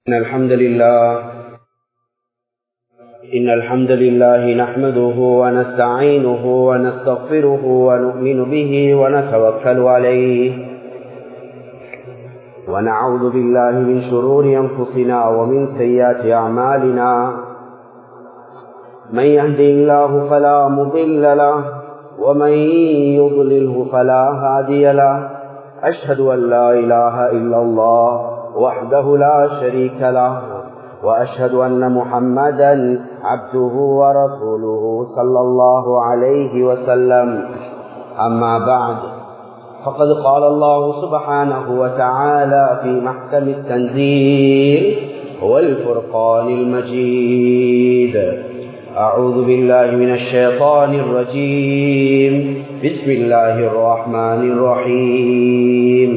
إن الحمد لله إن الحمد لله نحمده ونستعينه ونستغفره ونؤمن به ونتوكل عليه ونعوذ بالله من شرور أنفسنا ومن سيئات أعمالنا من يهدي الله فلا مضل له ومن يضلله فلا هادي له أشهد أن لا إله إلا الله وحده لا شريك له وأشهد أن محمدا عبده ورسوله صلى الله عليه وسلم أما بعد فقد قال الله سبحانه وتعالى في محكم التنزيل والفرقان المجيد أعوذ بالله من الشيطان الرجيم بسم الله الرحمن الرحيم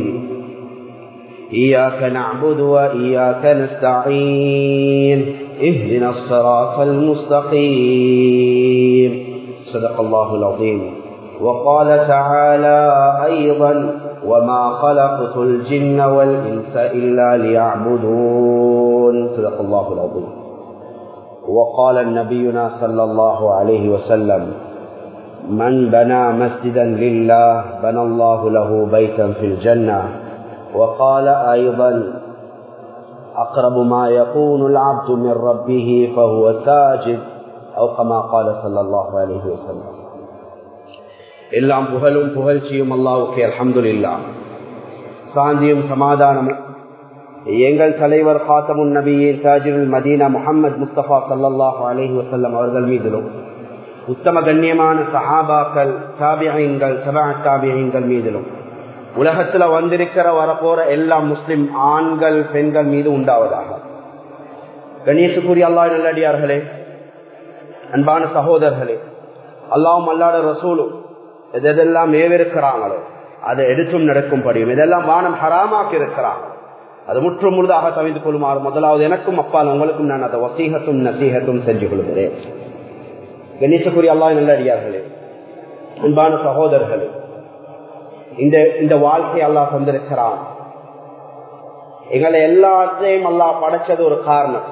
إياك نعبد وإياك نستعين اهدنا الصراط المستقيم صدق الله العظيم وقال تعالى أيضا وما خلقت الجن والإنس إلا ليعبدون صدق الله العظيم وقال نبينا صلى الله عليه وسلم من بنى مسجدا لله بنى الله له بيتا في الجنة وقال أيضا أقرب ما يكون العبد من ربه فهو ساجد أو كما قال صلى الله عليه وسلم எல்லாம் புகழும் புகழ்ச்சியும் அல்லாவுக்கு அல்ஹம்துலில்லா சாந்தியும் சமாதானமும் எங்கள் தலைவர் காத்தமுன் நபியின் தாஜிருல் மதீனா முகமது முஸ்தபா சல்லாஹூ அலஹி வசல்லம் அவர்கள் மீதிலும் உத்தம கண்ணியமான சஹாபாக்கள் தாபியங்கள் சபா தாபியங்கள் மீதிலும் உலகத்துல வந்திருக்கிற வரப்போற எல்லா முஸ்லிம் ஆண்கள் பெண்கள் மீது உண்டாவதாக கணேசுக்குரிய அல்லா நல்லடியார்களே அன்பான சகோதரர்களே அல்லாவும் அல்லாட ரசூலும் எதெல்லாம் ஏவிருக்கிறாங்களோ அதை எடுத்தும் நடக்கும்படியும் இதெல்லாம் வானம் ஹராமாக்கி இருக்கிறாங்க அது முற்று முழுதாக தவிந்து கொள்ளுமாறு முதலாவது எனக்கும் அப்பால் உங்களுக்கும் நான் அதை வசீகத்தும் நசீகத்தும் செஞ்சு கொள்கிறேன் கணேசக்குரிய அல்லா நல்லடியார்களே அன்பான சகோதரர்களே இந்த இந்த வாழ்க்கை அல்லா தந்திருக்கிறான் எங்களை எல்லாத்தையும் அல்லா படைச்சது ஒரு காரணம்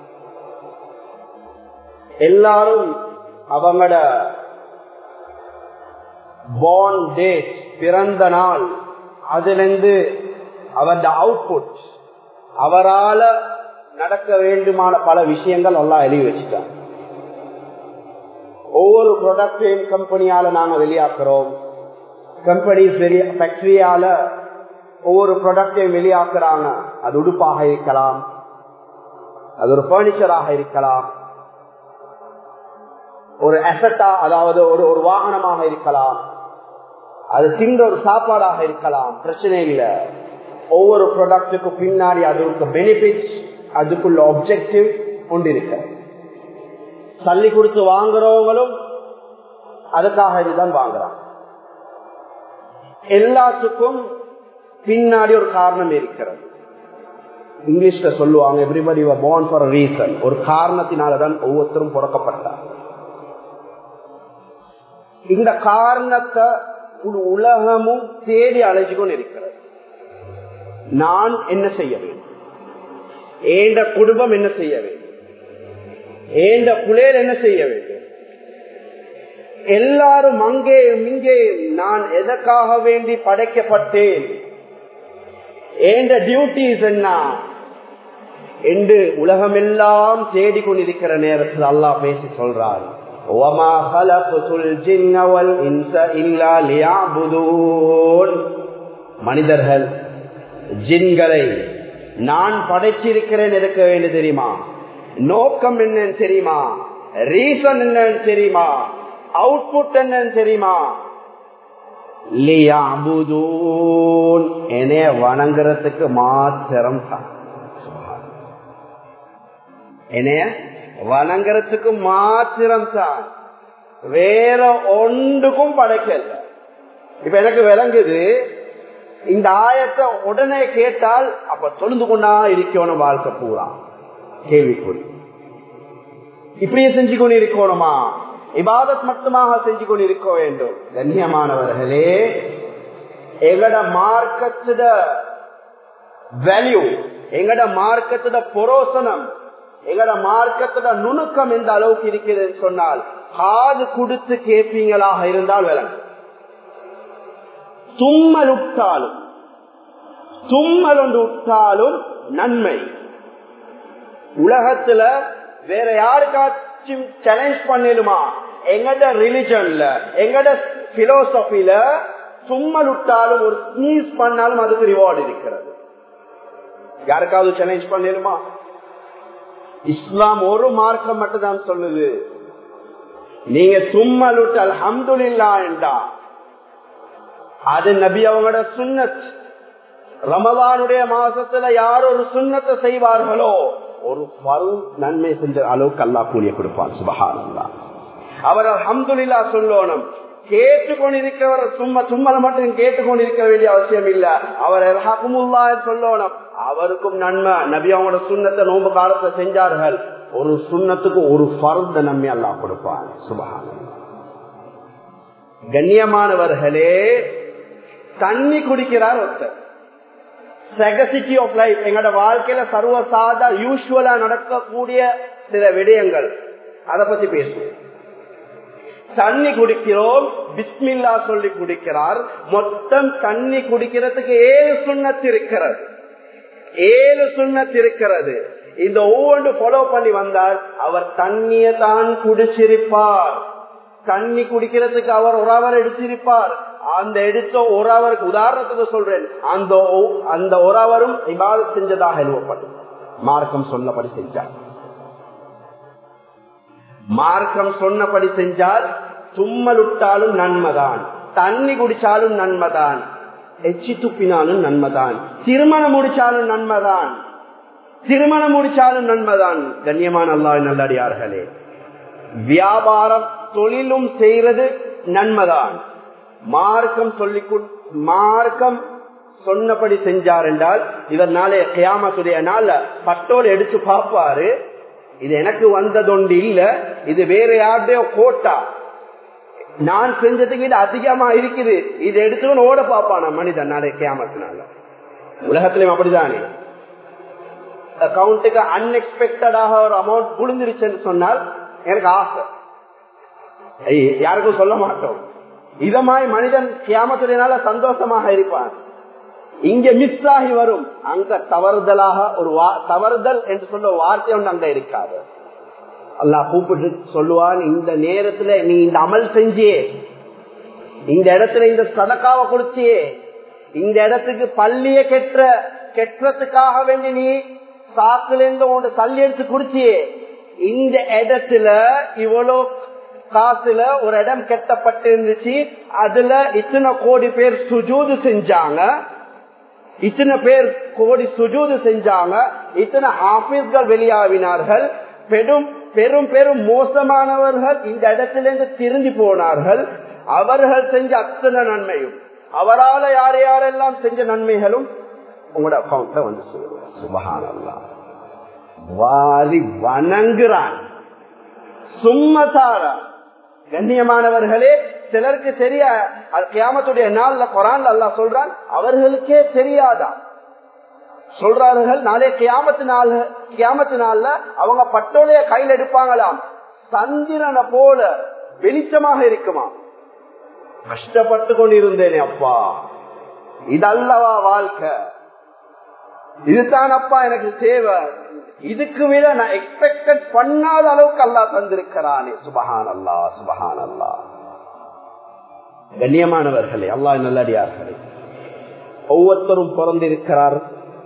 எல்லாரும் அவங்களோட பார்ன் டேட் பிறந்த நாள் அதிலிருந்து அவருடைய அவுட்புட் அவரால நடக்க வேண்டுமான பல விஷயங்கள் எல்லாம் எழுதி வச்சுட்டாங்க ஒவ்வொரு ப்ராடக்டையும் கம்பெனியால நாங்க வெளியாக்குறோம் கம்பெனிஸ் வெளிய ஃபேக்டரியால ஒவ்வொரு ப்ராடக்டையும் வெளியாக்குறாங்க அது உடுப்பாக இருக்கலாம் அது ஒரு பர்னிச்சராக இருக்கலாம் ஒரு அசட்டா அதாவது ஒரு ஒரு வாகனமாக இருக்கலாம் அது தின்ற ஒரு சாப்பாடாக இருக்கலாம் பிரச்சனை இல்லை ஒவ்வொரு ப்ராடக்டுக்கு பின்னாடி அதுக்கு பெனிஃபிட்ஸ் அதுக்குள்ள ஆப்ஜெக்டிவ் கொண்டு இருக்க சல்லி கொடுத்து வாங்குறவங்களும் அதுக்காக இதுதான் வாங்குறாங்க எல்லாத்துக்கும் பின்னாடி ஒரு காரணம் இருக்கிறது இங்கிலீஷ்ல சொல்லுவாங்க எவ்ரிபடி பார்ன் ஃபார் ரீசன் ஒரு காரணத்தினாலதான் ஒவ்வொருத்தரும் புறக்கப்பட்டார் இந்த காரணத்தை உலகமும் தேடி அழைச்சு கொண்டு இருக்கிறது நான் என்ன செய்ய வேண்டும் ஏண்ட குடும்பம் என்ன செய்ய வேண்டும் ஏண்ட புலேர் என்ன செய்ய வேண்டும் எல்லாரும் அங்கே இங்கே நான் எதற்காக வேண்டி படைக்கப்பட்டேன் ஏண்ட டியூட்டிஸ் என்ன என்று உலகமெல்லாம் தேடிக்கொண்டிருக்கிற நேரத்தில் அல்லாஹ் பேசி சொல்றார் மனிதர்கள் ஜின்களை நான் படைச்சிருக்கிறேன் இருக்க வேண்டும் தெரியுமா நோக்கம் என்னன்னு தெரியுமா ரீசன் என்னன்னு தெரியுமா அவுட்புட் என்னன்னு தெரியுமா என்னைய வணங்குறதுக்கு மாத்திரம் தான் என்னைய வணங்குறதுக்கு மாத்திரம் தான் வேற ஒன்றுக்கும் படைக்கல இப்ப எனக்கு விளங்குது இந்த ஆயத்தை உடனே கேட்டால் அப்ப தொழுந்து கொண்டா இருக்கணும் வாழ்க்கை பூரா கேள்விக்குறி இப்படியே செஞ்சு கொண்டு இருக்கணுமா இபாதத் மட்டுமாக செஞ்சு கொண்டு இருக்க வேண்டும் கண்ணியமானவர்களே எங்கட மார்க்கத்துல வேல்யூ எங்கட மார்க்கத்தோட பொரோசனம் எங்கட மார்க்கத்தோட நுணுக்கம் எந்த அளவுக்கு இருக்கிறதுன்னு சொன்னால் காது கொடுத்து கேட்பீங்களாக இருந்தால் விளங்கும் தும்மல் உட்டாலும் தும்மல் ஒன்று உட்டாலும் நன்மை உலகத்துல வேற யாருக்காச்சும் சேலஞ்ச் பண்ணிடுமா எங்கட ரிலிஜன்ல எங்கட பிலோசபில தும்மல் விட்டாலும் ஒரு ஸ்னீஸ் பண்ணாலும் அதுக்கு ரிவார்டு இருக்கிறது யாருக்காவது சேலஞ்ச் பண்ணிடுமா இஸ்லாம் ஒரு மார்க்கம் மட்டும் தான் சொல்லுது நீங்க தும்மல் விட்டு அல்ஹம்துலில்லா என்றா அது நபி அவங்களோட சுன்னத் ரமதானுடைய மாசத்துல யார் ஒரு சுண்ணத்தை செய்வார்களோ ஒரு பரு நன்மை செஞ்ச அளவுக்கு அல்லா கூலிய கொடுப்பான் சுபகானந்தா அவர் அஹமதுல்லா சொல்லணும் கேட்டுக்கொண்டிருக்கிறவர் சும்மா சும்மல மட்டும் கேட்டுக்கொண்டிருக்க வேண்டிய அவசியம் இல்ல அவர் ஹகுமுல்லா சொல்லணும் அவருக்கும் நன்மை நபி அவங்களோட சுண்ணத்தை நோம்பு காலத்தை செஞ்சார்கள் ஒரு சுண்ணத்துக்கு ஒரு பருந்த நன்மை அல்லா கொடுப்பான் சுபகானந்தா கண்ணியமானவர்களே தண்ணி குடிக்கிறார் ஒருத்தர் செகசிட்டி ஆஃப் லைஃப் எங்களோட வாழ்க்கையில சர்வசாதா யூஸ்வலா நடக்கக்கூடிய சில விடயங்கள் அத பத்தி பேசுவோம் தண்ணி குடிக்கிறோம் பிஸ்மில்லா சொல்லி குடிக்கிறார் மொத்தம் தண்ணி குடிக்கிறதுக்கு ஏழு சுண்ணத்து இருக்கிறது ஏழு சுண்ணத்து இருக்கிறது இந்த ஒவ்வொன்று ஃபாலோ பண்ணி வந்தால் அவர் தண்ணியை தான் குடிச்சிருப்பார் தண்ணி குடிக்கிறதுக்கு அவர் ஒரு அவர் எடுத்திருப்பார் அந்த எடுத்த ஒரு அவருக்கு உதாரணத்துக்கு சொல்றேன் அந்த அந்த ஒரு அவரும் இபாத செஞ்சதாக எழுவப்படும் மார்க்கம் சொன்னபடி செஞ்சார் மார்க்கம் சொன்னபடி செஞ்சால் தும்மலுட்டாலும் நன்மைதான் தண்ணி குடிச்சாலும் நன்மைதான் எச்சி துப்பினாலும் நன்மைதான் திருமணம் முடிச்சாலும் நன்மைதான் திருமணம் முடிச்சாலும் நன்மைதான் கண்ணியமான அல்லா நல்லடியார்களே வியாபாரம் தொழிலும் செய்யறது நன்மைதான் மார்க்கம் சொல்லி மார்க்கம் சொன்னபடி செஞ்சார் என்றால் இவர் நாளே கியாமத்துடைய நாள்ல பட்டோல் எடுத்து பார்ப்பாரு இது எனக்கு வந்ததொண்டு இல்ல இது வேற யாருடைய கோட்டா நான் செஞ்சதுக்கு இது அதிகமா இருக்குது இது எடுத்துக்கணும் ஓட பாப்பான மனிதன் நாளே கியாமத்தினால உலகத்திலும் அப்படிதானே அக்கௌண்ட்டுக்கு அன்எக்ஸ்பெக்டடாக ஒரு அமௌண்ட் விழுந்துருச்சுன்னு சொன்னால் எனக்கு ஆசை யாருக்கும் சொல்ல மாட்டோம் இதமாய் மனிதன் கியாமத்துடையனால சந்தோஷமாக இருப்பான் இங்க மிஸ் ஆகி வரும் அங்க தவறுதலாக ஒரு தவறுதல் என்று சொல்ல வார்த்தை ஒன்று அங்க இருக்காது அல்லா கூப்பிட்டு சொல்லுவான் இந்த நேரத்துல நீ இந்த அமல் செஞ்சியே இந்த இடத்துல இந்த சதக்காவை கொடுத்தியே இந்த இடத்துக்கு பள்ளிய கெட்ட கெட்டுறதுக்காக வேண்டி நீ சாக்குல இருந்து உன் தள்ளி எடுத்து குடிச்சியே இந்த இடத்துல இவ்வளவு காசுல ஒரு இடம் கெட்டப்பட்டு இருந்துச்சு அதுல இத்தனை கோடி பேர் சுஜூது செஞ்சாங்க இத்தனை பேர் கோடி சுஜூது செஞ்சாங்க இத்தனை ஆபீஸ்கள் வெளியாவினார்கள் பெரும் பெரும் பெரும் மோசமானவர்கள் இந்த இடத்திலிருந்து திரும்பி போனார்கள் அவர்கள் செஞ்ச அத்தனை நன்மையும் அவரால் யார் யாரெல்லாம் செஞ்ச நன்மைகளும் உங்களோட அக்கௌண்ட்ல வந்து சுபகானல்லா வாரி வணங்குறான் சும்மதாரா கண்ணியமானவர்களே சிலருக்கு தெரிய கியாமத்துடைய நாள்ல குரான் அல்லா சொல்றான் அவர்களுக்கே தெரியாதா சொல்றார்கள் நாளே கியாமத்து நாள் கியாமத்து நாள்ல அவங்க பட்டோலைய கையில் எடுப்பாங்களாம் சந்திரனை போல வெளிச்சமாக இருக்குமா கஷ்டப்பட்டு கொண்டிருந்தேனே அப்பா இதல்லவா வாழ்க்கை இதுதான் அப்பா எனக்கு தேவை இதுக்கு விட நான் எக்ஸ்பெக்டட் பண்ணாத அளவுக்கு அல்லா தந்திருக்கிறானே சுபஹான் அல்லா சுபஹான் அல்லா கண்ணியமானவர்களே அல்லா நல்லடியார்களே ஒவ்வொருத்தரும் பிறந்திருக்கிறார்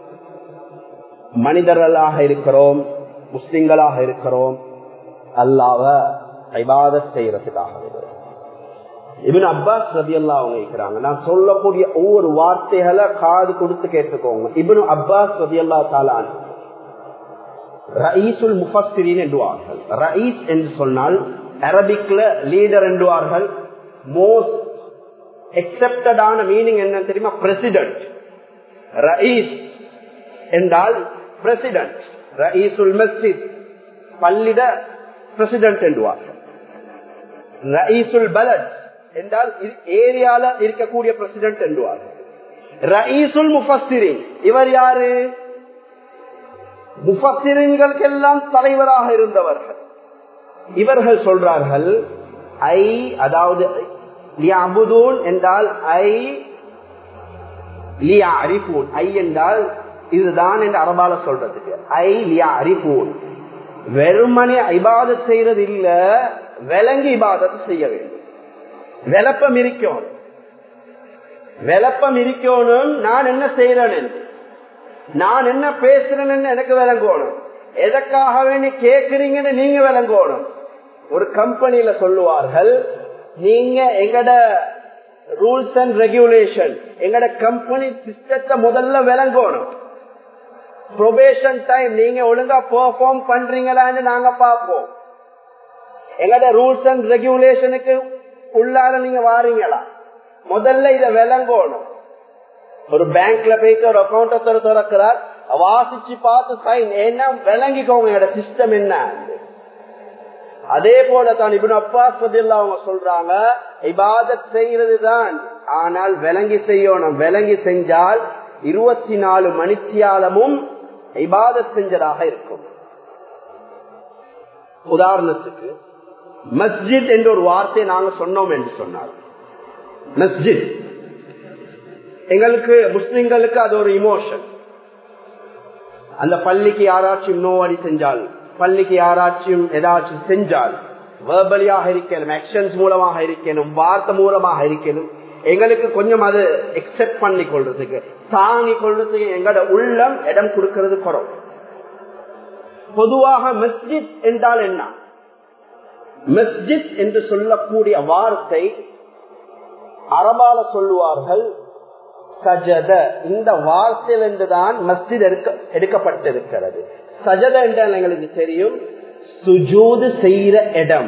மனிதர்களாக இருக்கிறோம் முஸ்லிம்களாக இருக்கிறோம் அல்லாவ ஐபாத செய்யறதுக்காக இவன் அப்பாஸ் ரதி அல்லா அவங்க இருக்கிறாங்க நான் சொல்லக்கூடிய ஒவ்வொரு வார்த்தைகளை காது கொடுத்து கேட்டுக்கோங்க இவனு அப்பாஸ் ரதி அல்லா தாலான் ரயீசுல் முஃபஸ்திரின் என்றுவார்கள் ரயீஸ் என்று சொன்னால் அரபிக்ல லீடர் என்றுவார்கள் மோஸ்ட் எக்ஸப்டடான மீனிங் என்ன தெரியுமா பிரசிடென்ட் ரயீஸ் என்றால் பிரசிடென்ட் ரயீசுல் மஸ்ஜித் பள்ளிட பிரசிடென்ட் என்றுவார்கள் ரயீசுல் பலத் என்றால் ஏரியால இருக்கக்கூடிய பிரசிடென்ட் என்றுவார்கள் ரயீசுல் முஃபஸ்திரின் இவர் யாரு முஃபத்திரங்களுக்கெல்லாம் தலைவராக இருந்தவர்கள் இவர்கள் சொல்றார்கள் ஐ அதாவது லியாபுதூன் என்றால் ஐ லியா அரிபூன் ஐ என்றால் இதுதான் என்று அரபால சொல்றதுக்கு ஐ லியா அரிபூன் வெறுமனே இபாதத் செய்யறது இல்ல விளங்கி இபாதத் செய்ய வேண்டும் விளப்பம் இருக்கணும் விளப்பம் இருக்கணும் நான் என்ன செய்யறேன் நான் என்ன பேசுறேன்னு எனக்கு விளங்கணும் எதற்காக வேண்டி கேக்குறீங்கன்னு நீங்க விளங்கணும் ஒரு கம்பெனியில சொல்லுவார்கள் நீங்க எங்கட ரூல்ஸ் அண்ட் ரெகுலேஷன் எங்கட கம்பெனி சிஸ்டத்தை முதல்ல விளங்கணும் ப்ரொபேஷன் டைம் நீங்க ஒழுங்கா பெர்ஃபார்ம் பண்றீங்களான்னு நாங்க பார்ப்போம் எங்கட ரூல்ஸ் அண்ட் ரெகுலேஷனுக்கு உள்ளார நீங்க வாரீங்களா முதல்ல இத விளங்கணும் ஒரு பேங்க்ல போயிட்டு ஒரு அக்கௌண்ட் திறக்கிறார் வாசிச்சு பார்த்து சைன் என்ன விளங்கிக்கோங்க என்னோட சிஸ்டம் என்ன அதே போல தான் இப்ப அப்பாஸ் பதில் அவங்க சொல்றாங்க இபாதத் செய்யறது தான் ஆனால் விளங்கி செய்யணும் விளங்கி செஞ்சால் இருபத்தி நாலு மணித்தியாலமும் இபாதத் செஞ்சதாக இருக்கும் உதாரணத்துக்கு மஸ்ஜித் என்ற ஒரு வார்த்தையை நாங்க சொன்னோம் என்று சொன்னார் மஸ்ஜித் எங்களுக்கு முஸ்லிம்களுக்கு அது ஒரு இமோஷன் அந்த பள்ளிக்கு யாராச்சும் நோவடி செஞ்சால் பள்ளிக்கு யாராச்சும் ஏதாச்சும் செஞ்சால் வேர்பலியாக இருக்கணும் ஆக்ஷன்ஸ் மூலமாக இருக்கணும் வார்த்தை மூலமாக இருக்கணும் எங்களுக்கு கொஞ்சம் அது எக்ஸெப்ட் பண்ணி கொள்றதுக்கு தாங்கி கொள்றதுக்கு எங்களோட உள்ளம் இடம் கொடுக்கிறது குறவு பொதுவாக மஸ்ஜித் என்றால் என்ன மஸ்ஜித் என்று சொல்லக்கூடிய வார்த்தை அரபால சொல்லுவார்கள் சஜத இந்த வார்த்தையிலிருந்துதான் மஸ்ஜித் எடுக்க எடுக்கப்பட்டிருக்கிறது சஜத என்றால் எங்களுக்கு தெரியும் சுஜூது செய்யற இடம்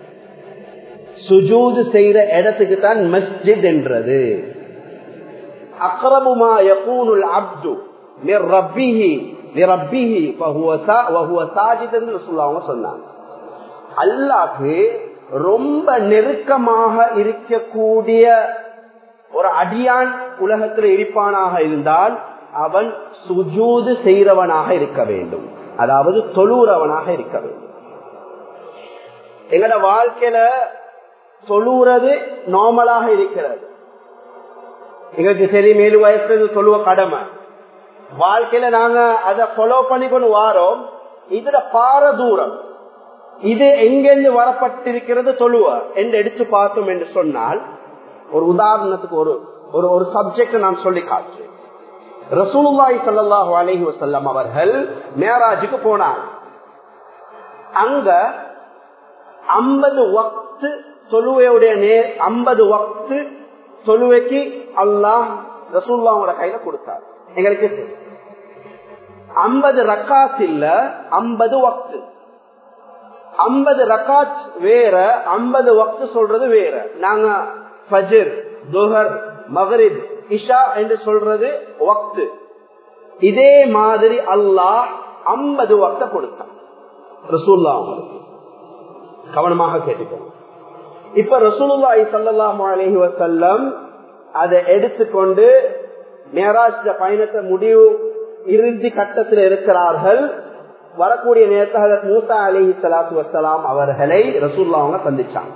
சுஜூது செய்யற இடத்துக்கு தான் மஸ்ஜித் என்றது அக்ரபுமா யகூனுல் அப்து ரப்பிஹி ரப்பிஹி சொல்லுவாங்க சொன்னாங்க அல்லாக்கு ரொம்ப நெருக்கமாக இருக்கக்கூடிய ஒரு அடியான் உலகத்தில் இருப்பானாக இருந்தால் அவன் சுஜூது செய்கிறவனாக இருக்க வேண்டும் அதாவது தொழுறவனாக இருக்க வேண்டும் எங்கட வாழ்க்கையில தொழுறது நார்மலாக இருக்கிறது எங்களுக்கு சரி மேலு வயசுல தொழுவ கடமை வாழ்க்கையில நாங்க அதை ஃபாலோ பண்ணிக்கொண்டு வாரோம் இதுல பார தூரம் இது எங்கெந்து வரப்பட்டிருக்கிறது தொழுவ என்று எடுத்து பார்த்தோம் என்று சொன்னால் ஒரு உதாரணத்துக்கு ஒரு ஒரு ஒரு சப்ஜெக்ட் நான் சொல்லி காட்டுறேன் ரசூலுல்லாய் சல்லாஹு அலஹி வசல்லம் அவர்கள் மேராஜுக்கு போனார் அங்க ஐம்பது வக்து தொழுவையுடைய நேர் ஐம்பது வக்து தொழுவைக்கு அல்லாஹ் ரசூல்லாவோட கையில கொடுத்தார் எங்களுக்கு ஐம்பது ரக்காத் இல்ல ஐம்பது வக்து ஐம்பது ரக்காத் வேற ஐம்பது வக்து சொல்றது வேற நாங்க ஃபஜிர் துஹர் மகரிப் இஷா என்று சொல்றது வக்து இதே மாதிரி அல்லாஹ் ஐம்பது வக்த கொடுத்தான் ரசூல்லா அவங்களுக்கு கவனமாக கேட்டுக்கோங்க இப்ப ரசூலுல்லாஹி ஸல்லல்லாஹு அலைஹி வஸல்லம் அதை எடுத்துக்கொண்டு மேராஜ் பயணத்தை முடிவு இறுதி கட்டத்தில் இருக்கிறார்கள் வரக்கூடிய நேரத்தில் மூசா அலிஹி சலாத்து வசலாம் அவர்களை ரசூல்லா அவங்க சந்திச்சாங்க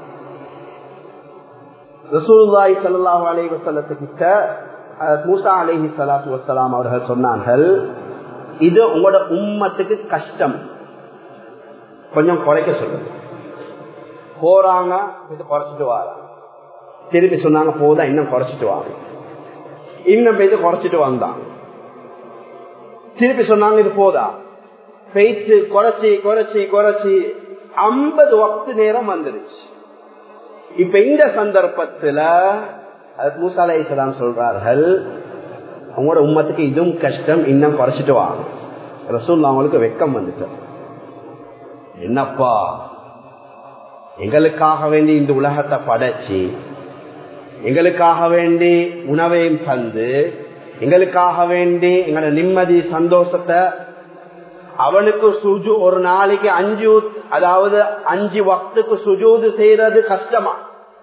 ரசூல்லாய் சல்லாஹூ அலி வசல்லத்துக்கிட்ட மூசா அலிஹி சலாத்து வசலாம் அவர்கள் சொன்னார்கள் இது உங்களோட உம்மத்துக்கு கஷ்டம் கொஞ்சம் குறைக்க சொல்லுங்க போறாங்க இது குறைச்சிட்டு வாராங்க திருப்பி சொன்னாங்க போதா இன்னும் குறைச்சிட்டு வாங்க இன்னும் பெய்து குறைச்சிட்டு வந்தாங்க திருப்பி சொன்னாங்க இது போதா பெய்த்து குறைச்சி குறைச்சி குறைச்சி ஐம்பது வக்து நேரம் வந்துருச்சு இப்ப இந்த சந்தர்ப்பத்துல மூசாலை சொல்றார்கள் உங்களோட உம்மத்துக்கு இதுவும் கஷ்டம் இன்னும் குறைச்சிட்டு வாங்க ரசூல் அவங்களுக்கு வெக்கம் வந்துட்டு என்னப்பா எங்களுக்காக வேண்டி இந்த உலகத்தை படைச்சு எங்களுக்காக வேண்டி உணவையும் தந்து எங்களுக்காக வேண்டி எங்களோட நிம்மதி சந்தோஷத்தை அவனுக்கு சுஜு ஒரு நாளைக்கு அஞ்சு அதாவது அஞ்சு வக்துக்கு சுஜூது செய்யறது கஷ்டமா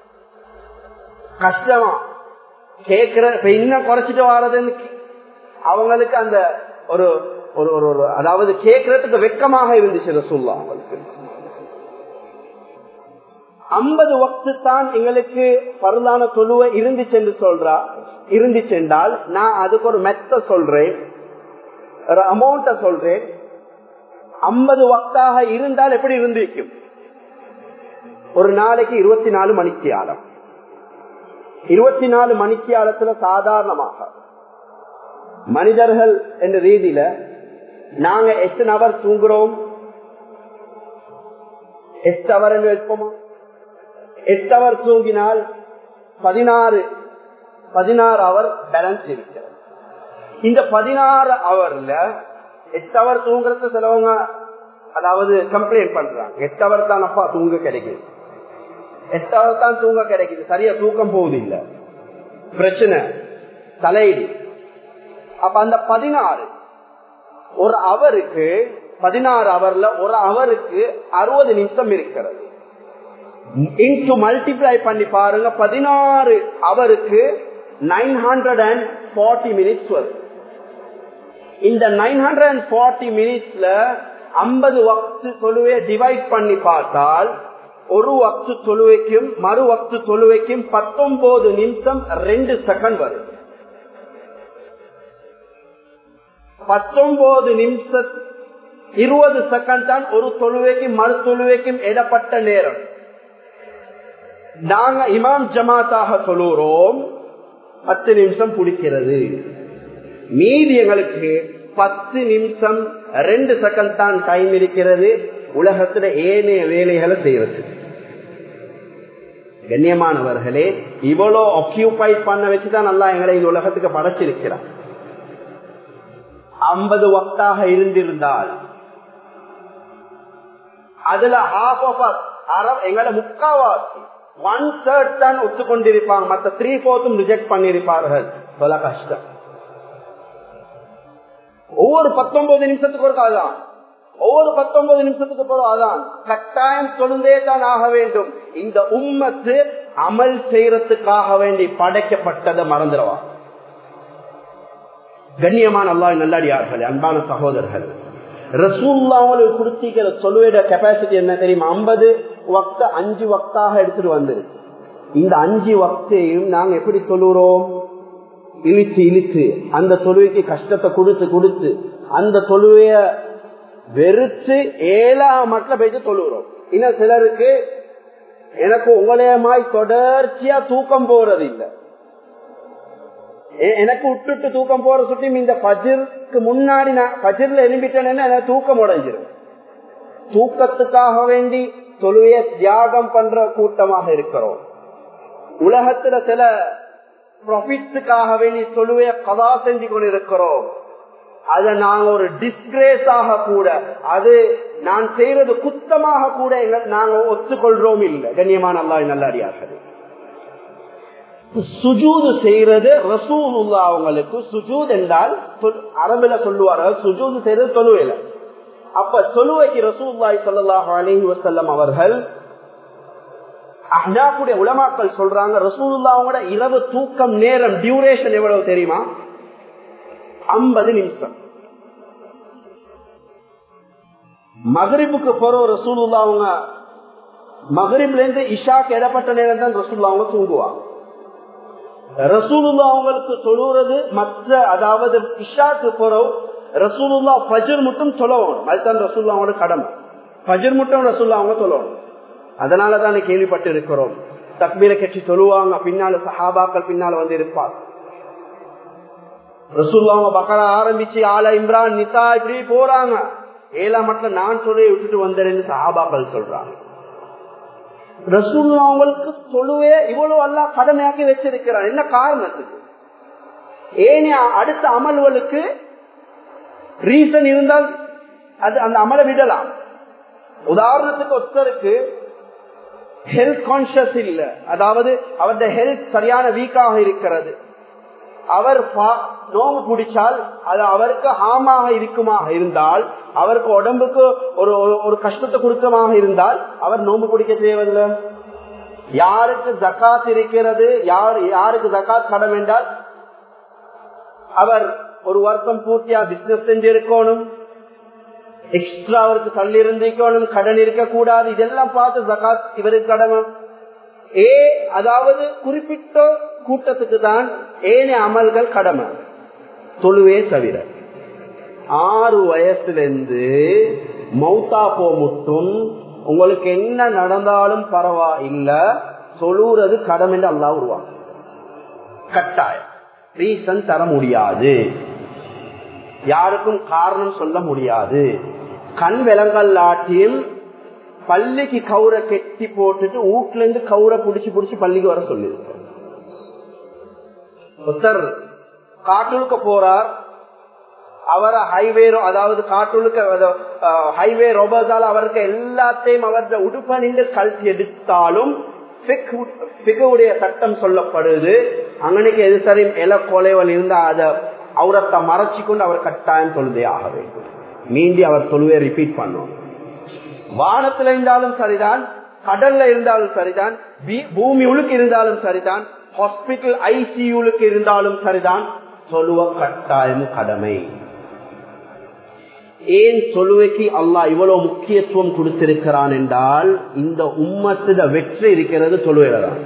கஷ்டமா கேக்குற இப்ப இன்னும் குறைச்சிட்டு வர்றதுன்னு அவங்களுக்கு அந்த ஒரு ஒரு ஒரு ஒரு அதாவது கேட்கறதுக்கு வெக்கமாக இருந்துச்சு ரசூல்லா அவங்களுக்கு ஐம்பது வக்து தான் எங்களுக்கு பருளான தொழுவை இருந்துச்சு என்று சொல்றா இருந்துச்சு என்றால் நான் அதுக்கு ஒரு மெத்த சொல்றேன் ஒரு அமௌண்ட சொல்றேன் ஐம்பது வக்தாக இருந்தால் எப்படி இருந்திருக்கும் ஒரு நாளைக்கு இருபத்தி நாலு மணிக்கு ஆழம் இருபத்தி நாலு மணிக்கு ஆழத்துல சாதாரணமாக மனிதர்கள் என்ற ரீதியில நாங்க எத்தனை அவர் தூங்குறோம் எட்டு அவர் என்று வைப்போமா எட்டு அவர் தூங்கினால் பதினாறு பதினாறு அவர் பேலன்ஸ் இருக்கிறது இந்த பதினாறு அவர்ல எட்டு அவர் தூங்குறது சிலவங்க அதாவது கம்ப்ளைண்ட் பண்றாங்க எட்டு அவர் தான் அப்பா தூங்க கிடைக்குது எட்டு அவர் தான் தூங்க கிடைக்குது சரியா தூக்கம் போகுது இல்ல பிரச்சனை தலையீடு அப்ப அந்த பதினாறு ஒரு அவருக்கு பதினாறு அவர்ல ஒரு அவருக்கு அறுபது நிமிஷம் இருக்கிறது இன்டு மல்டிப்ளை பண்ணி பாருங்க பதினாறு அவருக்கு nine hundred and forty minutes வரும் இந்த நைன் ஹண்ட்ரட் அண்ட் ஃபார்ட்டி மினிட்ஸ்ல ஐம்பது வக்து தொழுவை டிவைட் பண்ணி பார்த்தால் ஒரு வக்து தொழுவைக்கும் மறு வக்து தொழுவைக்கும் பத்தொன்பது நிமிஷம் ரெண்டு செகண்ட் வரும் பத்தொன்பது நிமிஷம் இருபது செகண்ட் தான் ஒரு தொழுவைக்கும் மறு தொழுவைக்கும் இடப்பட்ட நேரம் நாங்க இமாம் ஜமாத்தாக சொல்லுறோம் பத்து நிமிஷம் பிடிக்கிறது மீதி எங்களுக்கு பத்து நிமிஷம் ரெண்டு செகண்ட் தான் டைம் இருக்கிறது உலகத்துல ஏனைய வேலைகளை செய்யறது கண்ணியமானவர்களே இவ்வளோ ஆக்கியூபை பண்ண வச்சுதான் நல்லா எங்களை இந்த உலகத்துக்கு படைச்சிருக்கிறார் ஐம்பது வக்தாக இருந்திருந்தால் அதுல ஹாஃப் ஆஃப் எங்களை முக்காவாசி ஒன் தேர்ட் தான் ஒத்துக்கொண்டிருப்பாங்க மற்ற த்ரீ போர்த்தும் ரிஜெக்ட் பண்ணிருப்பார்கள் பல கஷ்டம் ஒவ்வொரு பத்தொன்பது நிமிஷத்துக்கு ஒரு அதான் ஒவ்வொரு பத்தொன்பது நிமிஷத்துக்கு பிறகு அதான் கட்டாயம் தொழுந்தே தான் ஆக வேண்டும் இந்த உம்மத்து அமல் செய்யறதுக்காக வேண்டி படைக்கப்பட்டதை மறந்துடவா கண்ணியமான அல்லா நல்லடியார்கள் அன்பான சகோதரர்கள் ரசூல்லாவுக்கு கொடுத்திக்கிற சொல்லுவேட கெப்பாசிட்டி என்ன தெரியுமா ஐம்பது வக்த அஞ்சு வக்தாக எடுத்துட்டு வந்தது இந்த அஞ்சு வக்தையும் நாங்க எப்படி சொல்லுறோம் இழிச்சு இழிச்சு அந்த தொழுவைக்கு கஷ்டத்தை கொடுத்து கொடுத்து அந்த தொழுவைய வெறுத்து ஏழா மட்டும் போயிட்டு தொழுகிறோம் இன்னும் சிலருக்கு எனக்கு உங்களையமாய் தொடர்ச்சியா தூக்கம் போறது இல்லை எனக்கு விட்டுட்டு தூக்கம் போற சுட்டி இந்த பஜிருக்கு முன்னாடி நான் பஜிர்ல எழும்பிட்டேன்னு எனக்கு தூக்கம் உடைஞ்சிரும் தூக்கத்துக்காக வேண்டி தொழுவைய தியாகம் பண்ற கூட்டமாக இருக்கிறோம் உலகத்துல சில ப்ராஃபிட்ஸுக்காக வேண்டி தொழுவைய கதா செஞ்சு கொண்டு இருக்கிறோம் அதை நாங்க ஒரு டிஸ்கிரேஸ் ஆக கூட அது நான் செய்யறது குத்தமாக கூட நாங்க ஒத்துக்கொள்றோம் இல்லை கண்ணியமான அல்லா நல்லடியார்கள் சுஜூது செய்யறது ரசூலுல்லா அவங்களுக்கு சுஜூத் என்றால் அரபில சொல்லுவார்கள் சுஜூது செய்யறது தொழுவையில அப்ப தொழுவைக்கு ரசூல்லாய் சொல்லலாஹ் அலஹி வசல்லம் அவர்கள் அஹ்னாக்குடைய உலமாக்கள் சொல்றாங்க ரசூலுல்லாவோட இரவு தூக்கம் நேரம் டியூரேஷன் எவ்வளவு தெரியுமா ஐம்பது நிமிஷம் மகரிபுக்கு போற ரசூலுல்லா அவங்க மகரிப்ல இருந்து இஷாக்கு இடப்பட்ட நேரம் தான் ரசூல்லா அவங்க தூங்குவாங்க ரசூலுல்லா அவங்களுக்கு தொழுறது மற்ற அதாவது இஷாக்கு போறோம் ரசூலுல்லா பஜர் மட்டும் சொல்லணும் அதுதான் ரசூல்லா அவங்களோட கடமை பஜர் மட்டும் ரசூல்லா அவங்க சொல்லணும் அதனாலதான் கேள்விப்பட்டு இருக்கிறோம் தக்மீரை கட்சி தொழுவாங்க பின்னால சஹாபாக்கள் பின்னால வந்து இருப்பார் ரசூல்லாங்க பக்கர ஆரம்பிச்சு ஆல இம்ரான் நிசா இப்படி போறாங்க ஏழா மட்டும் நான் தொலையை விட்டுட்டு வந்தேன்னு சஹாபாக்கள் சொல்றாங்க ரசூல்லா அவங்களுக்கு தொழுவே இவ்வளவு எல்லாம் கடமையாக்கி வச்சிருக்கிறார் என்ன காரணத்துக்கு ஏனே அடுத்த அமல்களுக்கு ரீசன் இருந்தால் அது அந்த அமலை விடலாம் உதாரணத்துக்கு ஒருத்தருக்கு ஹெல்த் கான்சியஸ் இல்ல அதாவது அவருடைய ஹெல்த் சரியான வீக்காக இருக்கிறது அவர் நோம்பு பிடிச்சால் அது அவருக்கு ஹாமாக இருக்குமாக இருந்தால் அவருக்கு உடம்புக்கு ஒரு ஒரு கஷ்டத்தை கொடுக்கமாக இருந்தால் அவர் நோம்பு பிடிக்க தேவையில்லை யாருக்கு ஜக்காத் இருக்கிறது யார் யாருக்கு ஜக்காத் கடன் என்றால் அவர் ஒரு வருஷம் பூர்த்தியா பிசினஸ் செஞ்சு இருக்கணும் எக்ஸ்ட்ரா அவருக்கு தள்ளி இருந்திருக்கணும் கடன் இருக்கக்கூடாது இதெல்லாம் பார்த்து ஜகாத் இவருக்கு கடமை ஏ அதாவது குறிப்பிட்ட கூட்டத்துக்கு தான் ஏனே அமல்கள் கடமை தொழுவே தவிர ஆறு வயசுல இருந்து மௌத்தா போ முட்டும் உங்களுக்கு என்ன நடந்தாலும் பரவாயில்ல தொழுறது கடமை என்று அல்லா உருவாங்க கட்டாயம் ரீசன் தர முடியாது யாருக்கும் காரணம் சொல்ல முடியாது கண் விலங்கல்லாட்டியும் பள்ளிக்கு கவுர கெட்டி போட்டுட்டு வீட்டுல இருந்து கவுர புடிச்சு புடிச்சு பள்ளிக்கு வர சொல்லி ஒருத்தர் காட்டுழுக்க போறார் அவரை ஹைவே அதாவது காட்டுழுக்க ஹைவே ரோபர்ஸால அவருக்கு எல்லாத்தையும் அவருடைய உடுப்பணிந்து கல்வி எடுத்தாலும் பிகுடைய சட்டம் சொல்லப்படுது அங்கனைக்கு எது சரி இல கொலைவல் இருந்தா அத அவரத்தை மறைச்சு கொண்டு அவர் கட்டாயம் தொழுதே ஆக வேண்டும் மீண்டி அவர் தொழுவை ரிப்பீட் பண்ணும் வானத்துல இருந்தாலும் சரிதான் கடல்ல இருந்தாலும் சரிதான் பூமி உழுக்கு இருந்தாலும் சரிதான் ஹாஸ்பிட்டல் ஐசியூலுக்கு இருந்தாலும் சரிதான் சொல்லுவ கட்டாயம் கடமை ஏன் சொல்லுவைக்கு அல்லாஹ் இவ்வளவு முக்கியத்துவம் கொடுத்திருக்கிறான் என்றால் இந்த உம்மத்திட வெற்றி இருக்கிறது சொல்லுவையில்தான்